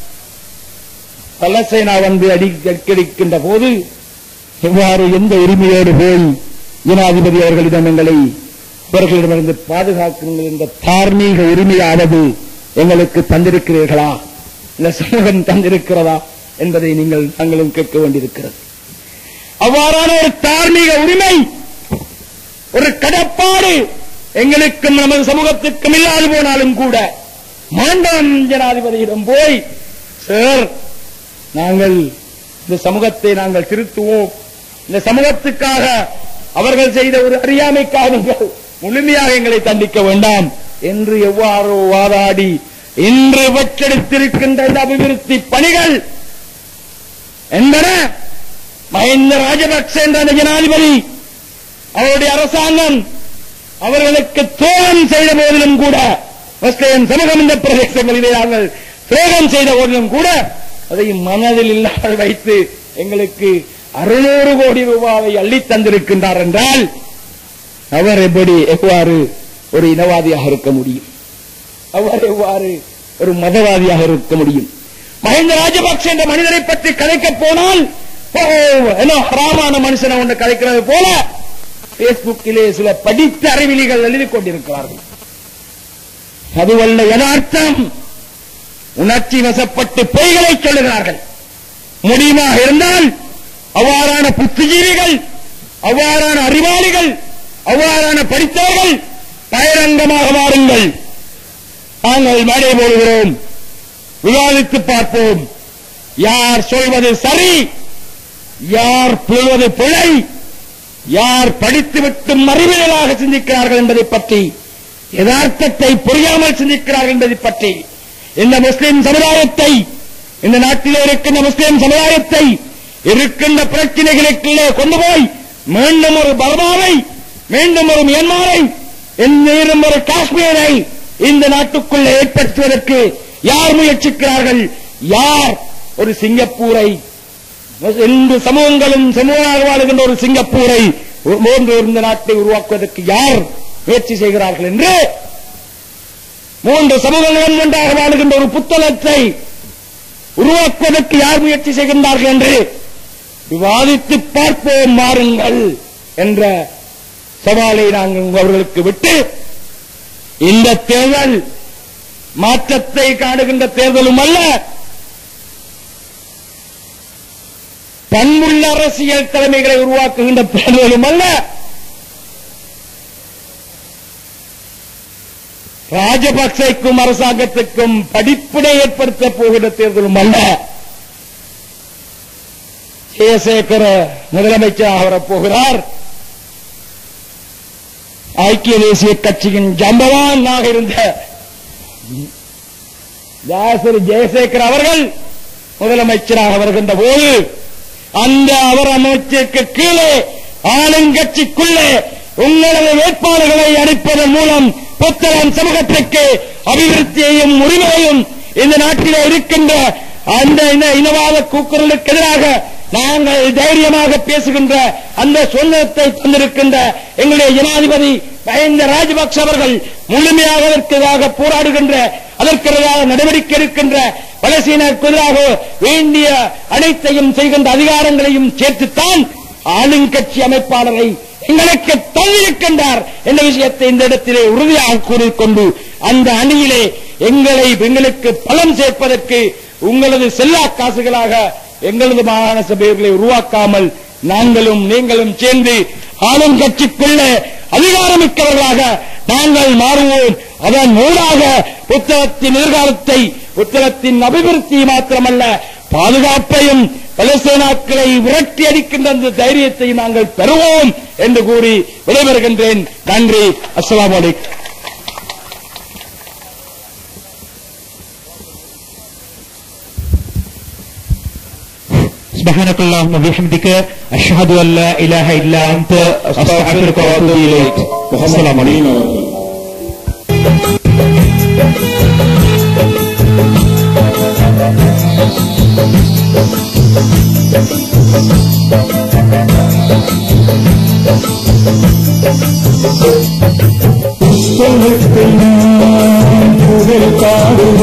பலசேனா வந்து அடிக்கடிக்கின்ற போது எவ்வாறு எந்த உரிமையோடு போய் ஜனாதிபதி அவர்களிடம் எங்களை அவர்களிடமிருந்து பாதுகாக்குங்கள் என்ற தார்மீக உரிமையானது எங்களுக்கு தந்திருக்கிறீர்களா இந்த சமூகம் தந்திருக்கிறதா என்பதை நீங்கள் நாங்களும் கேட்க வேண்டியிருக்கிறது அவ்வாறான ஒரு தார்மீக உரிமை ஒரு கடப்பாடு எங்களுக்கும் நமது சமூகத்துக்கும் இல்லாது போனாலும் கூட மாண்டான் ஜனாதிபதியிடம் போய் சார் நாங்கள் இந்த சமூகத்தை நாங்கள் திருத்துவோம் இந்த சமூகத்துக்காக அவர்கள் செய்த ஒரு அறியாமைக்காக நீங்கள் முழுமையாக எங்களை தண்டிக்க வேண்டாம் என்று எவ்வாறோ வாதாடி இன்று வெற்றெடுத்திருக்கின்ற இந்த அபிவிருத்தி பணிகள் என்பன மஹிந்த ராஜபக்ச என்ற அந்த ஜனாதிபதி அவருடைய அரசாங்கம் அவர்களுக்கு துரோகம் செய்த போதிலும் கூட முஸ்லிம் சமூகம் இந்த பிரதேசங்களிலே நாங்கள் துரோகம் செய்த போதிலும் கூட அதை மனதில் இல்லாமல் வைத்து எங்களுக்கு அறுநூறு கோடி ரூபாவை அள்ளித் தந்திருக்கின்றார் என்றால் அவர் எப்படி எவ்வாறு ஒரு இனவாதியாக இருக்க முடியும் அவர் எவ்வாறு ஒரு மதவாதியாக இருக்க முடியும் மஹிந்த ராஜபக்ஷ என்ற மனிதரை பற்றி கதைக்க போனால் ஓ, என்ன ஹராமான மனுஷனை ஒன்று கதைக்கிறது போல பேஸ்புக்கிலே சில படித்த அறிவிலிகள் எழுதி கொண்டிருக்கிறார்கள் அதுவல்ல யதார்த்தம் உணர்ச்சி வசப்பட்டு பொய்களை சொல்லுகிறார்கள் முடியுமாக இருந்தால் அவ்வாறான புத்திஜீவிகள் அவ்வாறான அறிவாளிகள் அவ்வாறான படித்தவர்கள் பகிரங்கமாக வாருங்கள் நாங்கள் மேடை போடுகிறோம் விவாதித்து பார்ப்போம் யார் சொல்வது சரி யார் சொல்வது பிழை யார் படித்துவிட்டு மறிவியலாக சிந்திக்கிறார்கள் என்பதை பற்றி யதார்த்தத்தை புரியாமல் சிந்திக்கிறார்கள் என்பதை பற்றி இந்த முஸ்லிம் சமுதாயத்தை இந்த நாட்டிலே இருக்கின்ற முஸ்லிம் சமுதாயத்தை இருக்கின்ற பிரச்சனைகளுக்குள்ளே கொண்டு போய் மீண்டும் ஒரு பர்மாவை மீண்டும் ஒரு மியான்மாரை இன்னும் ஒரு காஷ்மீரை இந்த நாட்டுக்குள்ளே ஏற்படுத்துவதற்கு யார் முயற்சிக்கிறார்கள் யார் ஒரு சிங்கப்பூரை இந்து சமூகங்களும் சமூகமாக வாழுகின்ற ஒரு சிங்கப்பூரை மூன்று இந்த நாட்டை உருவாக்குவதற்கு யார் முயற்சி செய்கிறார்கள் என்று மூன்று சமூகங்களும் ஒன்றாக வாழுகின்ற ஒரு புத்தகத்தை உருவாக்குவதற்கு யார் முயற்சி செய்கின்றார்கள் என்று விவாதித்து பார்ப்போம் மாறுங்கள் என்ற சவாலை நாங்கள் அவர்களுக்கு விட்டு இந்த தேர்தல் மாற்றத்தை காணுகின்ற தேர்தலும் அல்ல பண்புள்ள அரசியல் தலைமைகளை உருவாக்குகின்ற தேர்தலும் அல்ல ராஜபக்சேக்கும் அரசாங்கத்துக்கும் படிப்பினை ஏற்படுத்த போகிற தேர்தலும் அல்ல ஜெயசேகர முதலமைச்சராக வரப்போகிறார் ஐக்கிய தேசிய கட்சியின் ஜம்பவானாக இருந்த தாசரி ஜெயசேகர் அவர்கள் முதலமைச்சராக வருகின்ற போது அந்த அவர் அமைச்சருக்கு கீழே ஆளுங்கட்சிக்குள்ளே உங்களது வேட்பாளர்களை அளிப்பதன் மூலம் புத்தகம் சமூகத்திற்கு அபிவிருத்தியையும் உரிமையையும் இந்த நாட்டிலே இருக்கின்ற அந்த இன- இனவாத கூக்குரலுக்கு எதிராக நாங்கள் தைரியமாக பேசுகின்ற அந்த சுதந்திரத்தை தந்திருக்கின்ற எங்களுடைய ஜனாதிபதி மஹிந்த ராஜபக்ஷ அவர்கள் முழுமையாக அதற்காக போராடுகின்ற அதற்கெதிராக நடவடிக்கை எடுக்கின்ற பலசீனருக்கு எதிராக வேண்டிய அனைத்தையும் செய்கின்ற அதிகாரங்களையும் சேர்த்துத்தான் ஆளுங்கட்சி அமைப்பாளரை எங்களுக்கு தந்திருக்கின்றார் என்ற விஷயத்தை இந்த இடத்திலே உறுதியாக கூறிக்கொண்டு அந்த அணியிலே எங்களை எங்களுக்கு பலம் சேர்ப்பதற்கு உங்களது செல்லா காசுகளாக எங்களது மாகாண சபைகளை உருவாக்காமல் நாங்களும் நீங்களும் சேர்ந்து ஆளும் கட்சிக்குள்ளே அதிகாரமிக்கவர்களாக நாங்கள் மாறுவோம் அதன் ஊடாக புத்தகத்தின் எதிர்காலத்தை புத்தகத்தின் அபிவிருத்தி மாத்திரமல்ல பாதுகாப்பையும் பலசேனாக்களை விரட்டி அடிக்கின்ற அந்த தைரியத்தை நாங்கள் பெறுவோம் என்று கூறி விடைபெறுகின்றேன் நன்றி அஸ்ஸலாமு அலைக்கும் سبحانك اللهم وبحمدك أشهد أن لا إله إلا أنت أستغفرك وأتوب إليك السلام عليكم புகழ் பாடுவோம்